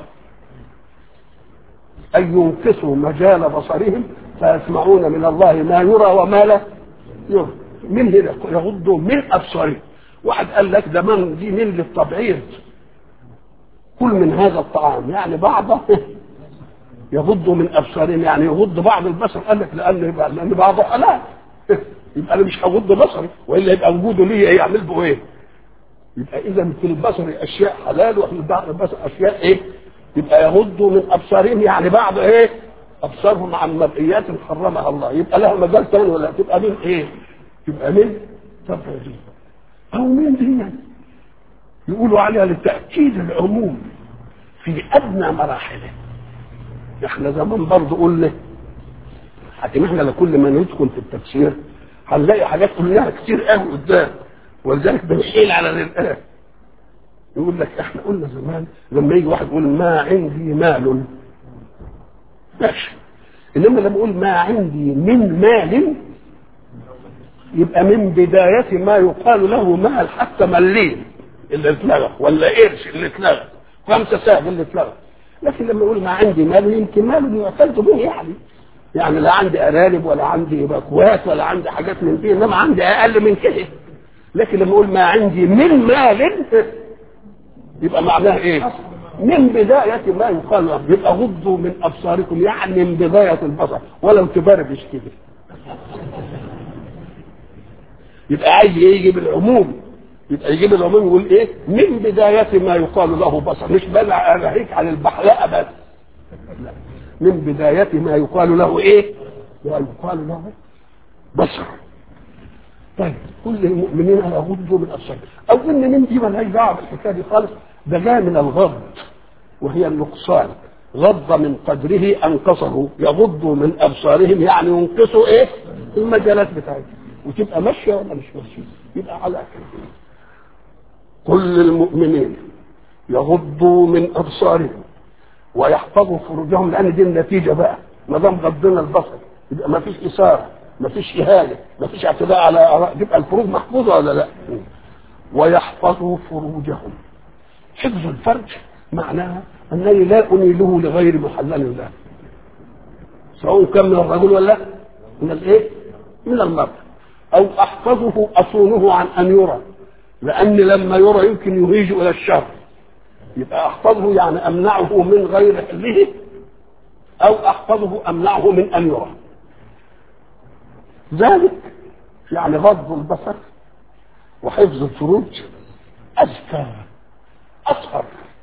S1: أن ينقصوا مجال بصرهم فيسمعون من الله ما يرى وما لا يرى من هنا يغضوا من أبصارهم واحد قال لك ده من دي من للتبعيض كل من هذا الطعام يعني بعضه يغض من ابصارهم يعني يغض بعض البصر قال لك لان يبقى لان بعضه حلال يبقى انا مش هغض بصري والا يبقى وجوده ليا يعمل به ايه؟ يبقى اذا في البصر اشياء حلال وفي بعض البصر اشياء ايه؟ يبقى يغضوا من ابصارهم يعني بعض ايه؟ ابصارهم عن مرئيات حرمها الله يبقى لها مجال ثاني ولا تبقى من ايه؟ تبقى من تفريج او من دي يقولوا عليها لتاكيد العموم في ادنى مراحله احنا زمان برضه قلنا حتى احنا لكل ما ندخل في التفسير هنلاقي حاجات قلناها كتير قوي قدام ولذلك بنحيل على الآن يقول لك احنا قلنا زمان لما يجي واحد يقول ما عندي مال ماشي انما لما اقول ما عندي من مال يبقى من بداية ما يقال له مال حتى ملين اللي اتلغى ولا قرش اللي اتلغى خمسة ساعة اللي اتلغى لكن لما يقول ما عندي مال يمكن مال يعتد به يعني يعني لا عندي ارانب ولا عندي باكوات ولا عندي حاجات من دي انما عندي اقل من كده لكن لما اقول ما عندي من مال يبقى معناها ايه من بداية ما يقال له يبقى غضوا من ابصاركم يعني من بداية البصر ولو تبربش كده يبقى عايز يجيب العموم يبقى يجيب العموم يقول ايه من بداية ما يقال له بصر مش بلع اناهيك عن البحلاء بس لا من بداية ما يقال له ايه ما يقال له بصر طيب كل المؤمنين يغضوا من ابصارهم او ان من دي مالهاش دعوه بالحكايه دي خالص ده جاي من الغض وهي النقصان غض من قدره انقصه يغضوا من ابصارهم يعني ينقصوا ايه المجالات بتاعتهم وتبقى ماشيه ولا مش ماشيه يبقى على كده كل المؤمنين يغضوا من ابصارهم ويحفظوا فروجهم لان دي النتيجه بقى ما دام غضنا البصر يبقى ما فيش اثاره ما فيش اهانه ما فيش اعتداء على اراء تبقى الفروج محفوظه ولا لا ويحفظوا فروجهم حفظ الفرج معناها انني لا انيله لغير محلل له سواء كان من الرجل ولا من الايه من المرأة او احفظه اصونه عن ان يرى لان لما يرى يمكن يهيج الى الشر يبقى احفظه يعني امنعه من غير حله او احفظه امنعه من ان يرى ذلك يعني غض البصر وحفظ الفروج أزكى أطهر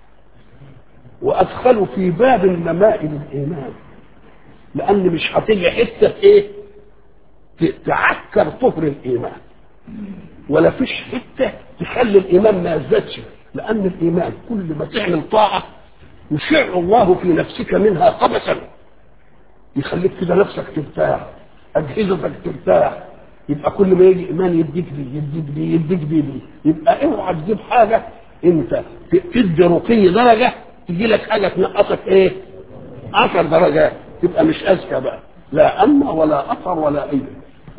S1: وأدخل في باب النماء للإيمان لأن مش هتيجي حتة إيه تعكر طهر الإيمان ولا فيش حتة تخلي الإيمان ما يزدادش لأن الإيمان كل ما تعمل طاعة يشع الله في نفسك منها قبسا يخليك كده نفسك ترتاح أجهزتك ترتاح يبقى كل ما يجي ايمان يديك دي يديك دي يديك دي, دي. يبقى اوعى تجيب حاجه انت تدي رقي درجه تجي لك حاجه تنقصك ايه؟ 10 درجات تبقى مش اذكى بقى لا أما ولا أثر ولا أي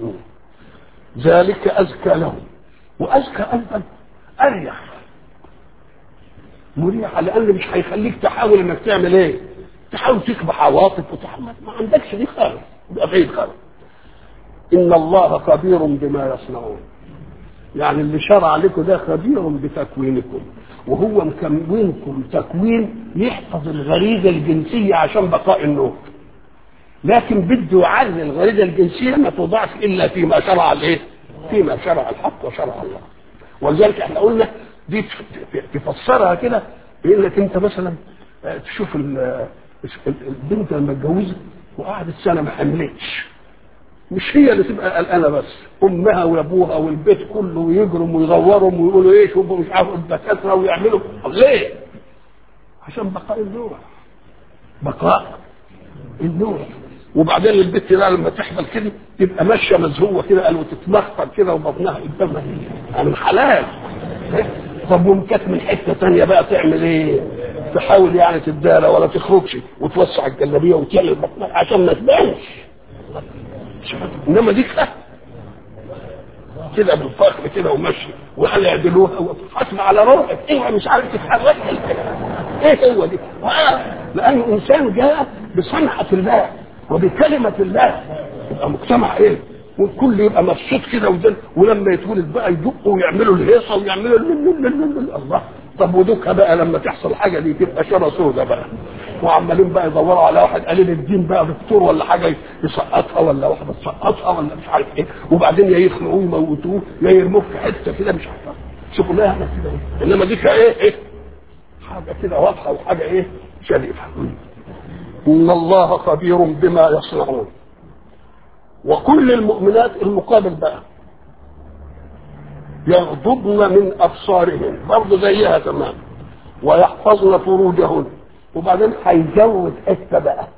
S1: ذلك أزكى لهم وأزكى أيضا أريح مريحة لأن مش هيخليك تحاول إنك تعمل إيه؟ تحاول تكبح عواطف وتحاول ما عندكش دي خالص يبقى بعيد خالص إن الله خبير بما يصنعون يعني اللي شرع لكم ده خبير بتكوينكم وهو مكونكم تكوين يحفظ الغريزة الجنسية عشان بقاء النوم لكن بده يعلي الغريزة الجنسية ما توضعش إلا فيما شرع الإيه؟ فيما شرع الحق وشرع الله ولذلك احنا قلنا دي تفسرها كده بانك انت مثلا تشوف البنت لما اتجوزت وقعدت سنه ما حملتش مش هي اللي تبقى قلقانه بس امها وابوها والبيت كله ويجرم ويغورهم ويقولوا ايه شوفوا مش عارف الدكاتره ويعملوا ليه؟ عشان بقاء النور بقاء النور وبعدين البت ده لما تحمل كده تبقى ماشيه مزهوه كده قال وتتمخطر كده وبطنها قدامها يعني حلال طب ومكت من حته ثانيه بقى تعمل ايه؟ تحاول يعني تدارى ولا تخرجش وتوسع الجلابيه وتعمل بطنها عشان ما تبانش انما دي كده كده بالفخر كده ومشي وقال يعدلوها وحسب على روحك ايه مش عارف تتحرك ايه هو دي؟ لان الانسان جاء بصنعه الله وبكلمه الله يبقى مجتمع ايه؟ والكل يبقى مبسوط كده وده ولما يتولد بقى يدقوا ويعملوا الهيصه ويعملوا الله طب ودوكها بقى لما تحصل حاجه دي تبقى شره سودة بقى وعمالين بقى يدوروا على واحد قليل الدين بقى دكتور ولا حاجه يسقطها ولا واحده تسقطها ولا مش عارف ايه وبعدين يا يخنقوه يموتوه يا يرموه في حته كده مش عارف شغلانه كده انما دي ايه ايه حاجه كده واضحه وحاجه ايه شريفه ان الله خبير بما يصنعون وكل المؤمنات المقابل بقى يغضضن من ابصارهن برضه زيها تمام ويحفظن فروجهن وبعدين هيزود حته بقى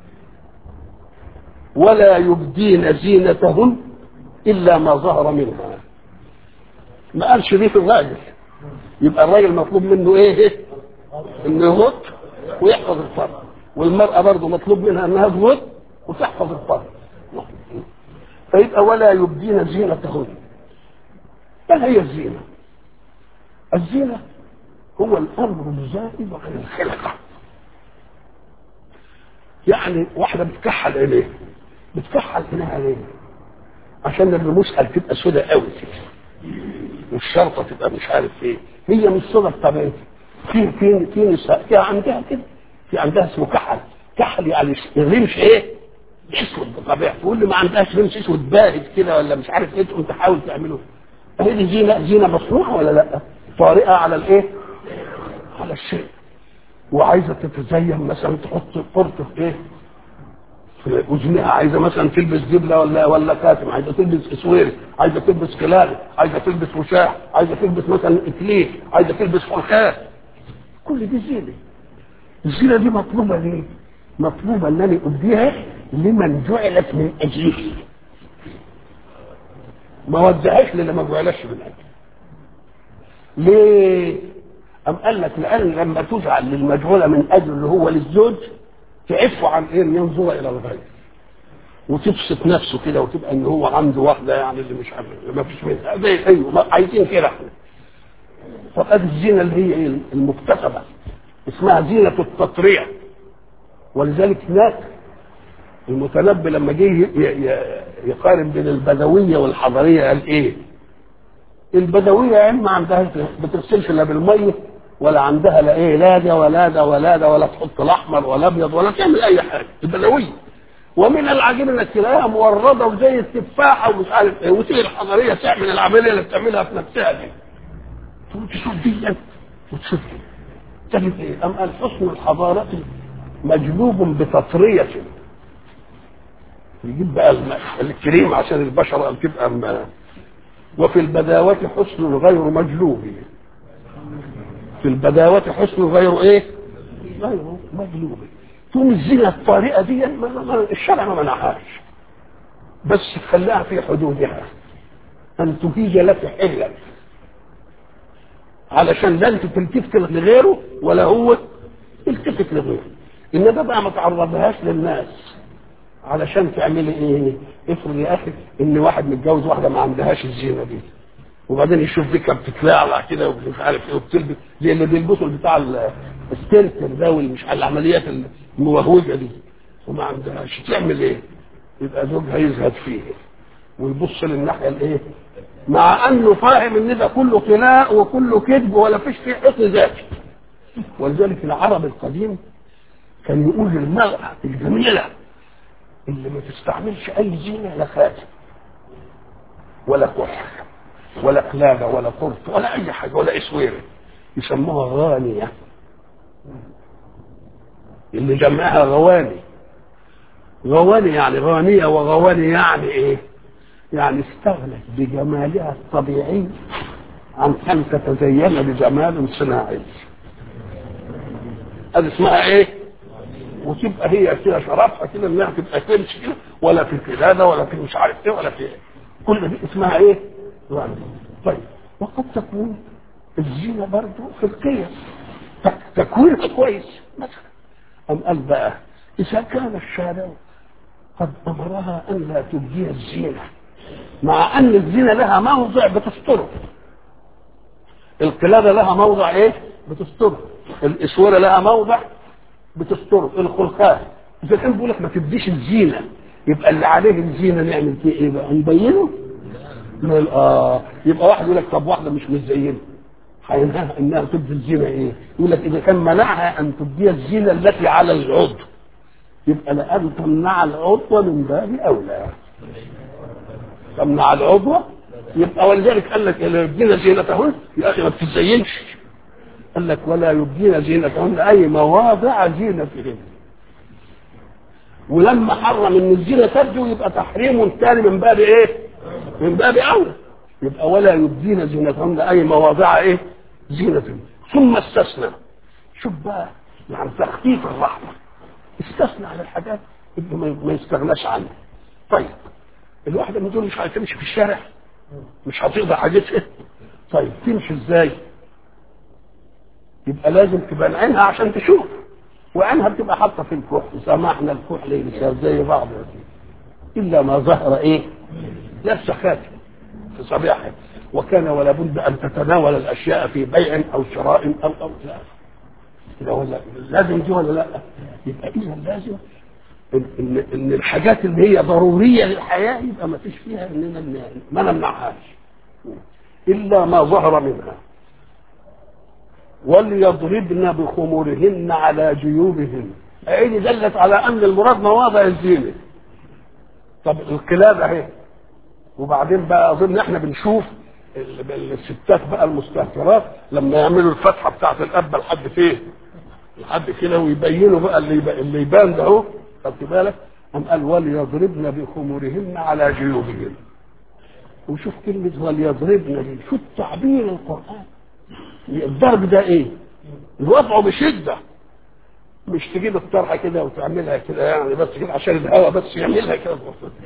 S1: ولا يبدين زينتهن الا ما ظهر منها ما قالش دي في الراجل يبقى الراجل مطلوب منه ايه انه يغض ويحفظ الفرج والمراه برضه مطلوب منها انها تغض وتحفظ الفرج فيبقى ولا يبدين زينتهن ما هي الزينة الزينة هو الأمر الزائد عن الخلقة يعني واحدة بتكحل عينيه بتكحل عينيها ليه؟ عشان الرموش تبقى سوداء قوي كده والشرطة تبقى مش عارف ايه هي مش سوداء بطبيعتها في في في نساء في عندها كده في عندها اسمه كحل كحل يعني الرمش ايه؟ اسود بطبيعته واللي ما عندهاش رمش اسود باهت كده ولا مش عارف ايه تقوم تحاول تعمله هي دي زينة زينة مصنوعة ولا لا؟ طارئة على الايه؟ على الشيء وعايزة تتزين مثلا تحط قرط في ايه؟ في اذنها عايزة مثلا تلبس دبلة ولا ولا كاتم عايزة تلبس اسوير عايزة تلبس كلاب عايزة تلبس وشاح عايزة تلبس مثلا اكليل عايزة تلبس فرخات كل دي زينة الزينة دي مطلوبة ليه؟ مطلوبة ان انا اديها لمن جعلت من اجله ما ودهاش للي ما جعلش من اجله ليه؟ أم قال لك لأن لما تجعل للمجهولة من أجل اللي هو للزوج تعف عن إيه ينظر إلى الغير وتبسط نفسه كده وتبقى إن هو عنده واحدة يعني اللي مش عارف ما فيش منها زي أيوه عايزين كده إحنا فقد الزينة اللي هي إيه؟ المكتسبة اسمها زينة التطريع ولذلك هناك المتنبي لما جه يقارن بين البدوية والحضرية قال إيه؟ البدويه يا اما عندها بتغسلش لا بالميه ولا عندها لا ايه لا ده ولا ده ولا ده ولا تحط الاحمر ولا ابيض ولا تعمل اي حاجه البدويه ومن العجيب انك تلاقيها مورده وزي التفاحه ومش عارف ايه وتيجي الحضريه تعمل العمليه اللي بتعملها في نفسها دي تقول تشوف دي وتشوف دي تجد ايه؟ ام قال حسن الحضاره مجلوب بتطريه يجيب بقى الكريم عشان البشره تبقى وفي البداوة حسن غير مجلوب في البداوة حسن غير ايه غير مجلوب تقوم الزينة الطارئة دي ما ما الشرع ما منعهاش بس خلاها في حدودها ان تهيج لك حلا علشان لا انت تلتفت لغيره ولا هو يلتفت لغيره انما بقى ما تعرضهاش للناس علشان تعملي ايه افرض يا اخي ان واحد متجوز واحده ما عندهاش الزينه دي وبعدين يشوف دي كانت بتتلعلع كده ومش عارف ايه وبتلبس زي اللي بيلبسوا بتاع الستيركر ده والمش العمليات الموهوجه دي وما عندهاش تعمل ايه؟ يبقى زوجها يزهد فيه ويبص للناحيه الايه؟ مع انه فاهم ان ده كله خناق وكله كذب ولا فيش فيه حسن ذاتي ولذلك العرب القديم كان يقول للمرأة الجميلة اللي ما تستعملش اي زينه لا خاتم ولا كحل ولا قلاده ولا قرط ولا اي حاجه ولا اسويره يسموها غانيه اللي جمعها غواني غواني يعني غانيه وغواني يعني ايه يعني استغنت بجمالها الطبيعي عن ان تتزين بجمال صناعي هذا اسمها ايه وتبقى هي كده شرفها كده انها تبقى تمشي كده ولا في القلاده ولا في مش عارف ايه ولا في ايه كل دي اسمها ايه؟ غنى طيب وقد تكون الزينه برضه في القيم تكوينها كويس مثلا أم قال بقى إذا كان الشارع قد أمرها أن لا تبدي الزينة مع أن الزينة لها موضع بتستره القلادة لها موضع إيه؟ بتستره الإسورة لها موضع بتستره الخلخال إذا كان بيقول لك ما تبديش الزينة يبقى اللي عليه الزينة نعمل فيه إيه بقى؟ نبينه؟ نقول آه يبقى واحد يقول لك طب واحدة مش متزينة هينهاها انها تبدي الزينه ايه؟ يقول لك اذا كان منعها ان تبدي الزينه التي على العضو يبقى لان تمنع العضو من باب اولى. تمنع العضو يبقى ولذلك قال لك لا يبدين زينتهن يا اخي ما بتزينش. قال لك ولا يبدين زينتهن اي مواضع زينتهن. ولما حرم ان الزينه تبدو يبقى تحريم ثاني من باب ايه؟ من باب اولى. يبقى ولا يبدين زينتهن اي مواضع ايه؟ زينة ثم استثنى شوف بقى يعني تخفيف الرحمة استثنى على الحاجات اللي ما يستغناش عنها طيب الواحدة من دول مش هتمشي في الشارع مش هتقضي حاجتها طيب تمشي ازاي يبقى لازم تبقى عينها عشان تشوف وعينها بتبقى حاطه في الكحل سمحنا الكحل يلبسها زي بعض الا ما ظهر ايه لبس خاتم في صبيحه وكان ولا بد ان تتناول الاشياء في بيع او شراء او او لا كده ولا لازم دي ولا لا يبقى اذا لازم ان ان, إن الحاجات اللي هي ضروريه للحياه يبقى ما فيش فيها اننا ما نمنعهاش الا ما ظهر منها وليضربن بخمورهن على جيوبهن عيني دلت على ان المراد مواضع الزينه طب القلادة اهي وبعدين بقى اظن احنا بنشوف الستات بقى المستهترات لما يعملوا الفتحه بتاعت القبه لحد فين؟ لحد كده ويبينوا بقى اللي يبقى اللي يبان ده اهو خدت بالك؟ قام قال وليضربن بخمورهن على جيوبهن. وشوف كلمة وليضربن دي، شوف تعبير القرآن. الضرب ده ايه؟ وضعه بشدة. مش تجيب الطرحه كده وتعملها كده يعني بس كده عشان الهواء بس يعملها كده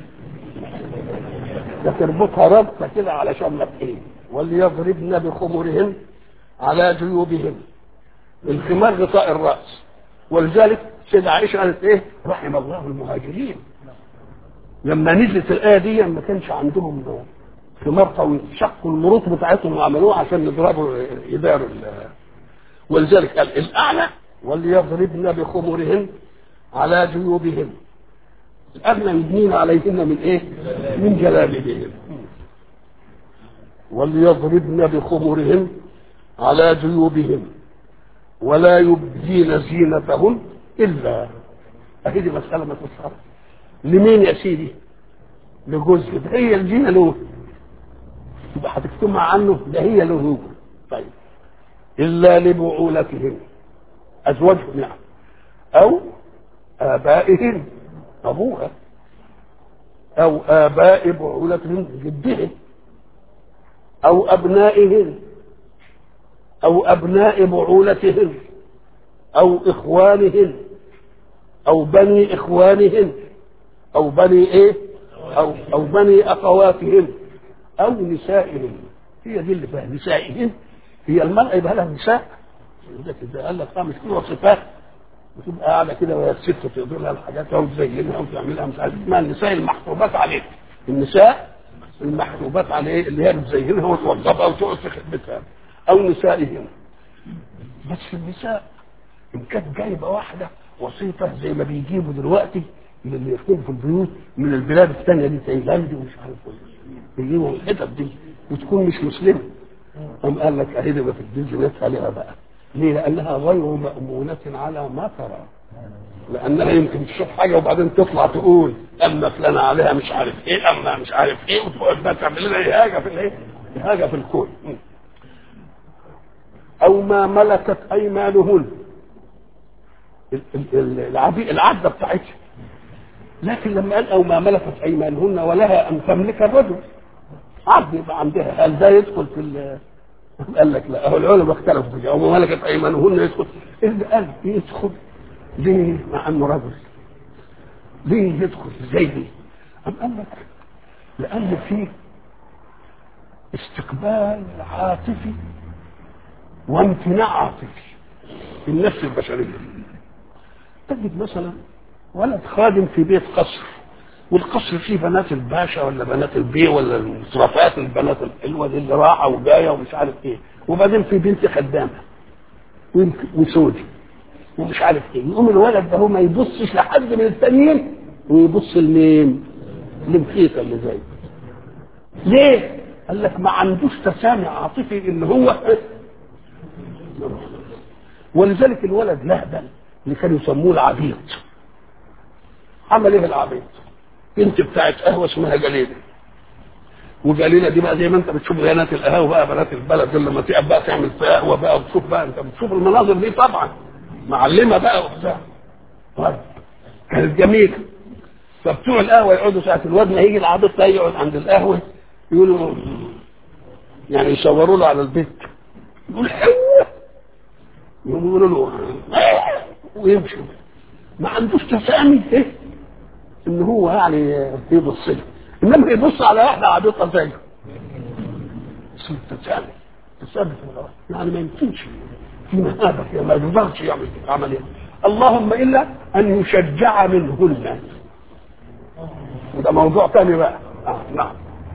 S1: ده تربطها ربطه كده علشان ما تقيل وليضربن بخمرهن على جيوبهن الخمار غطاء الراس ولذلك سيدة عائشة قالت ايه رحم الله المهاجرين لما نزلت الآية دي ما كانش عندهم خمار طويل شقوا المروط بتاعتهم وعملوها عشان يضربوا يداروا ولذلك قال الأعلى وليضربن بخمرهن على جيوبهن الأدنى يدنين عليهن من إيه؟ من جلابيبهن وليضربن بخمرهن على جيوبهن ولا يبدين زينتهن إلا أهي دي مسألة ما تصحر لمين يا سيدي؟ لجزء ده هي الزينة له يبقى هتكتمها عنه ده هي له هو طيب إلا لبعولتهن أزواجهم يعني أو آبائهن أبوها أو آباء بعولتهن جدهن أو أبنائهن أو أبناء بعولتهن أو إخوانهن أو بني إخوانهن أو بني إيه أو أو بني أخواتهن أو نسائهن هي دي اللي فيها نسائهن هي المرأة يبقى لها نساء إذا قال لك مش كل وصفات وتبقى قاعده كده وهي الست تقدر لها الحاجات او تزينها وتعملها مش عارف اسمها النساء المحسوبات عليه النساء المحسوبات عليه اللي هي بتزينها وتوظفها وتقعد في خدمتها او نسائهم بس النساء ان كانت جايبه واحده وسيطه زي ما بيجيبوا دلوقتي من اللي يخدموا في البيوت من البلاد الثانيه دي تايلاند ومش عارف بيجيبوا الحتت دي وتكون مش مسلمه قام قال لك اهي بقى في الدين عليها بقى ليه؟ لأنها غير مأمونة على ما ترى لأنها يمكن تشوف حاجة وبعدين تطلع تقول أما فلانة عليها مش عارف إيه أما مش عارف إيه وتقعد بقى تعمل لنا إهاجة في الإيه؟ إهاجة في الكون أو ما ملكت أيمانهن العدة بتاعتها لكن لما قال أو ما ملكت أيمانهن ولها أن تملك الرجل عبد يبقى عندها هل ده يدخل في قال لك لا هو العلماء اختلفوا في وما ملكت ايمانهن يدخل اللي قال يدخل ليه مع انه رجل ليه يدخل ازاي دي؟ أم قال لك لان في استقبال عاطفي وامتناع عاطفي في النفس البشريه تجد مثلا ولد خادم في بيت قصر والقصر فيه بنات الباشا ولا بنات البي ولا المصرفات البنات الحلوه دي اللي راحه وجايه ومش عارف ايه وبعدين في بنت خدامه وسودي ومش عارف ايه يقوم الولد ده هو ما يبصش لحد من التانيين ويبص لمين؟ للكيكه اللي زي ليه؟ قال لك ما عندوش تسامع عاطفي ان هو ولذلك الولد لهبل اللي كانوا يسموه العبيط عمل ايه العبيط؟ بنت بتاعت قهوه اسمها جليله وجليله دي بقى زي ما انت بتشوف بنات القهوه بقى بنات البلد دول لما تقعد بقى تعمل في قهوه بقى وتشوف بقى انت بتشوف المناظر دي طبعا معلمه بقى وبتاع طيب كانت جميله فبتوع القهوه يقعدوا ساعه الواد ما يجي العبيط ده يقعد عند القهوه يقولوا يعني يشاوروا له على البيت يقول حلوه يقولوا له ويمشوا ما عندوش تسامي ايه ان هو يعني يبص له انما يبص على واحده عبيطه زيه اسمه التسامي التسامي يعني ما يمكنش في مهابه كده ما يقدرش يعمل عمليه اللهم الا ان يشجع منهن وده موضوع ثاني بقى آه نعم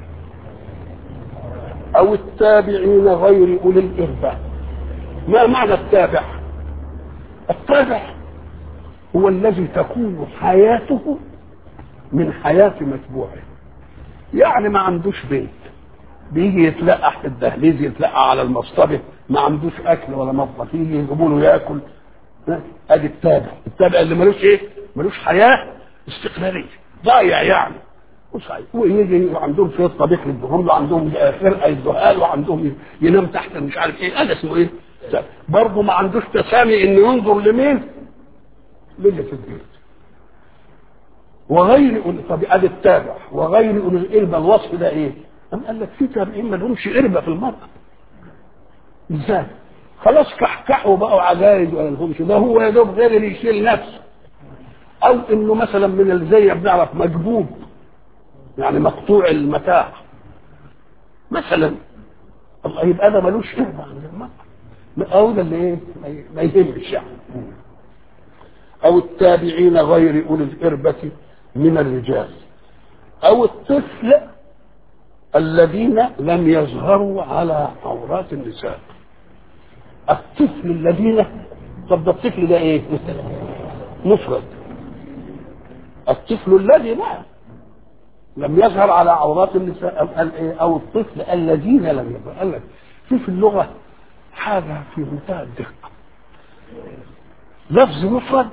S1: او التابعين غير اولي الارباع ما معنى التابع التابع هو الذي تكون حياته من حياة متبوعه يعني ما عندوش بيت بيجي يتلقح في الدهليز يتلقى على المصطبة ما عندوش اكل ولا مطبخ يجي يجيبوا له ياكل ادي التابع التابع اللي ملوش ايه ملوش حياه استقلاليه ضايع يعني وصحيح ويجي عندهم شويه طبيخ يدوهم له عندهم فرقه يدوها له وعندهم ينام تحت مش عارف ايه هذا اسمه ايه برضه ما عندوش تسامي انه ينظر لمين للي في البيت وغير طب ادي التابع وغير اولي الاربه الوصف ده ايه؟ أم قال لك في تابعين ما لهمش اربه في المرأة ازاي؟ خلاص كحكحوا بقوا عجائز ولا لهمش ده هو يا دوب غير اللي يشيل نفسه او انه مثلا من اللي زي بنعرف مجبوب يعني مقطوع المتاع مثلا الله يبقى ده ملوش قيمه عند المرأة او ده اللي ايه ما يهمش يعني او التابعين غير اولي الاربه من الرجال او الطفل الذين لم يظهروا على عورات النساء الطفل الذين طب ده الطفل ده ايه مفرد الطفل الذي بقى لم يظهر على عورات النساء قال ايه او الطفل الذين لم يظهر قال لك في في اللغه حاجه في منتهى الدقه لفظ مفرد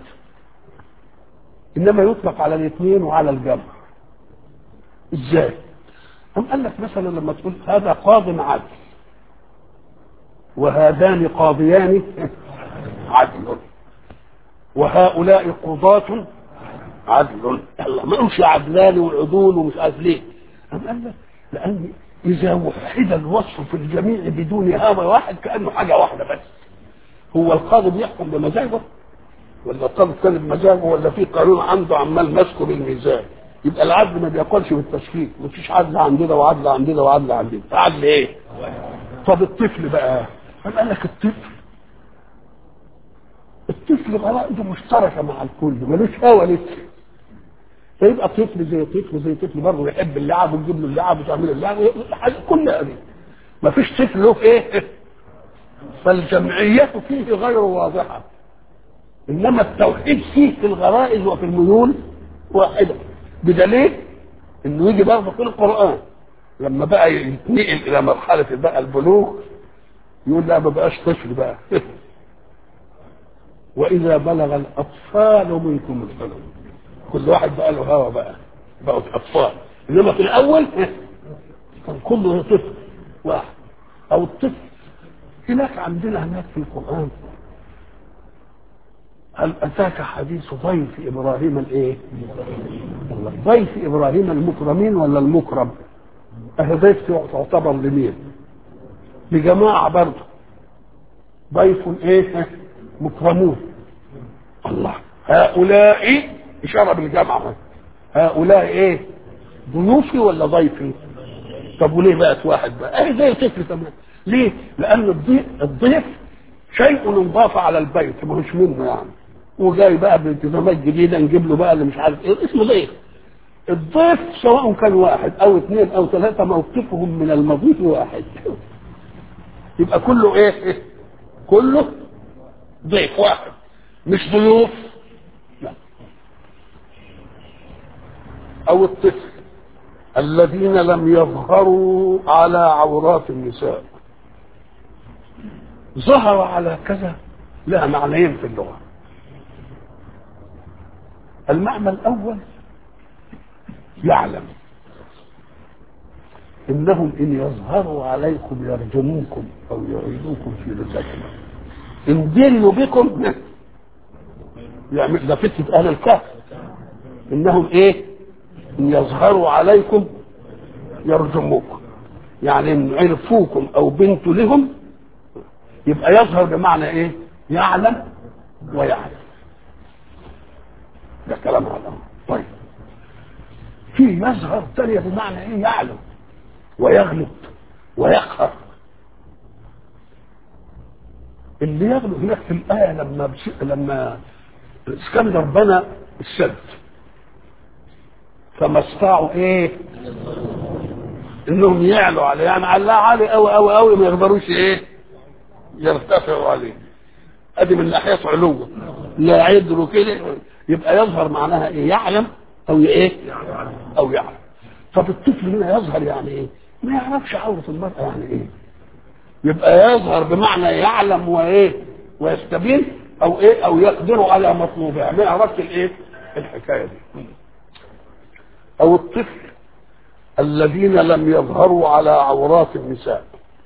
S1: انما يطلق على الاثنين وعلى الجمع ازاي أم قال لك مثلا لما تقول هذا قاض عدل وهذان قاضيان عدل وهؤلاء قضاة عدل الله ما قالش عدلان وعدول ومش عارف ليه أم قال لك لأن إذا وحد الوصف في الجميع بدون هذا واحد كأنه حاجة واحدة بس هو القاضي بيحكم بمزاجه ولا القاضي كان بمزاجه ولا في قانون عنده عمال ماسكه بالميزان يبقى العدل ما بياكلش بالتشكيل مفيش عدل عندنا وعدل عندنا وعدل عندنا عدل ايه طب الطفل بقى قال لك الطفل الطفل غرائزه مشتركه مع الكل ملوش هوى لسه فيبقى طفل زي طفل زي طفل برضه يحب اللعب وتجيب له اللعب وتعمل اللعب كلها دي مفيش طفل له ايه فالجمعية فيه غير واضحة إنما التوحيد فيه في الغرائز وفي الميول واحدة بدليل إنه يجي برضه في القرآن لما بقى يتنقل إلى مرحلة بقى البلوغ يقول لا ما بقاش طفل بقى وإذا بلغ الأطفال منكم الحلم كل واحد بقى له هوا بقى بقوا أطفال إنما في الأول كان كله طفل واحد أو الطفل هناك عندنا هناك في القرآن هل أتاك حديث ضيف إبراهيم الإيه؟ ضيف إبراهيم المكرمين ولا المكرم؟ أهي ضيف تعتبر لمين؟ لجماعة برضه ضيف إيه؟ مكرمون الله هؤلاء إشارة بالجمعة هؤلاء إيه؟ ضيوفي ولا ضيفي؟ طب وليه بقت واحد بقى؟ أهي زي طفل كمان ليه؟ لأن الضيف الضيف شيء انضاف على البيت ما هوش منه يعني وجاي بقى بالتزامات جديده نجيب له بقى اللي مش عارف ايه اسمه ضيف الضيف سواء كان واحد او اثنين او ثلاثه موقفهم من المضيف واحد يبقى كله ايه؟ كله ضيف واحد مش ضيوف لا او الطفل الذين لم يظهروا على عورات النساء ظهر على كذا لها معنيين في اللغه المعنى الاول يعلم انهم ان يظهروا عليكم يرجموكم او يعيدوكم في لسانكم ان دلوا بكم يعمل ده فتنه اهل الكهف انهم ايه ان يظهروا عليكم يرجموكم يعني ان عرفوكم او بنتوا لهم يبقى يظهر بمعنى ايه يعلم ويعلم ده كلام على الامر طيب في يظهر ثانية بمعنى ايه يعلم ويغلب ويقهر اللي يغلب هناك في الآية لما بش... لما اسكندر بنى السد فما استطاعوا ايه انهم يعلوا عليه يعني علاه عالي قوي قوي قوي ما يقدروش ايه يرتفعوا عليه ادي من ناحيه علوه لا عدلوا كده يبقى يظهر معناها ايه يعلم او ايه او يعلم طب الطفل هنا يظهر يعني ايه ما يعرفش عورة المرأة يعني ايه يبقى يظهر بمعنى يعلم وايه ويستبين او ايه او يقدر على مطلوبها ما يعرفش الايه الحكايه دي او الطفل الذين لم يظهروا على عورات النساء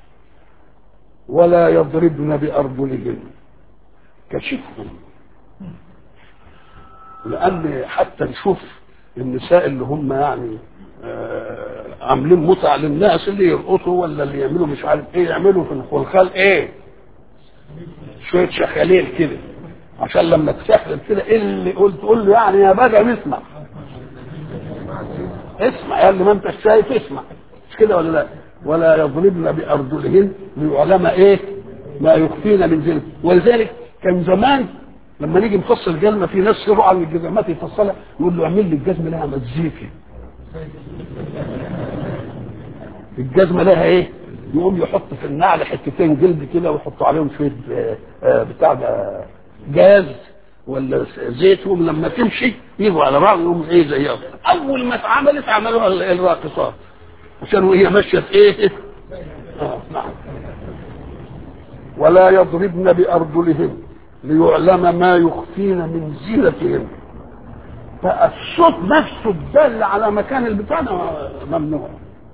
S1: ولا يضربن بأرجلهن كشفهم لأن حتى نشوف النساء اللي هم يعني آه عاملين متع للناس اللي يرقصوا ولا اللي يعملوا مش عارف ايه يعملوا في الخلخال ايه شويه شخاليل كده عشان لما تشخلل كده ايه اللي قلت تقول له يعني يا بدر اسمع اسمع يا اللي ما انت شايف اسمع مش كده ولا لا ولا يضربن بارجلهن ليعلم ايه ما يخفين من زينة ولذلك كان زمان لما نيجي نفصل جزمه في ناس يروح على الجزمات يفصلها يقول له اعمل لي الجزمه لها مزيكا الجزمه لها ايه؟ يقوم يحط في النعل حتتين جلد كده ويحط عليهم شويه آه، آه، بتاع ده جاز ولا زيت وهم لما تمشي يجوا على بعض يقوم ايه زيها اول ما اتعملت عملوها ال- الراقصات عشان وهي ماشيه في ايه؟ آه نعم ولا يضربن بارجلهن ليعلم ما يخفين من زينتهن فالصوت نفسه الدال على مكان البتاع ده ممنوع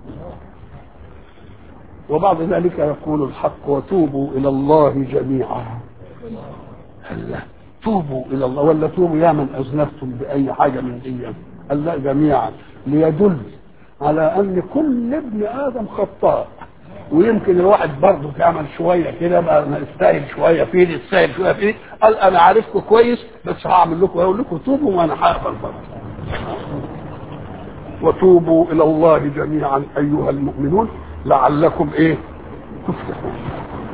S1: وبعد ذلك يقول الحق وتوبوا الى الله جميعا هلا توبوا الى الله ولا توبوا يا من اذنبتم باي حاجه من دي قال لا جميعا ليدل على ان كل ابن ادم خطاء ويمكن الواحد برضه تعمل شويه كده بقى انا استاهل شويه في دي استاهل شويه في دي قال انا عارفكم كويس بس هعمل لكم اقول لكم توبوا وانا هقبل برضه وتوبوا الى الله جميعا ايها المؤمنون لعلكم ايه تفلحون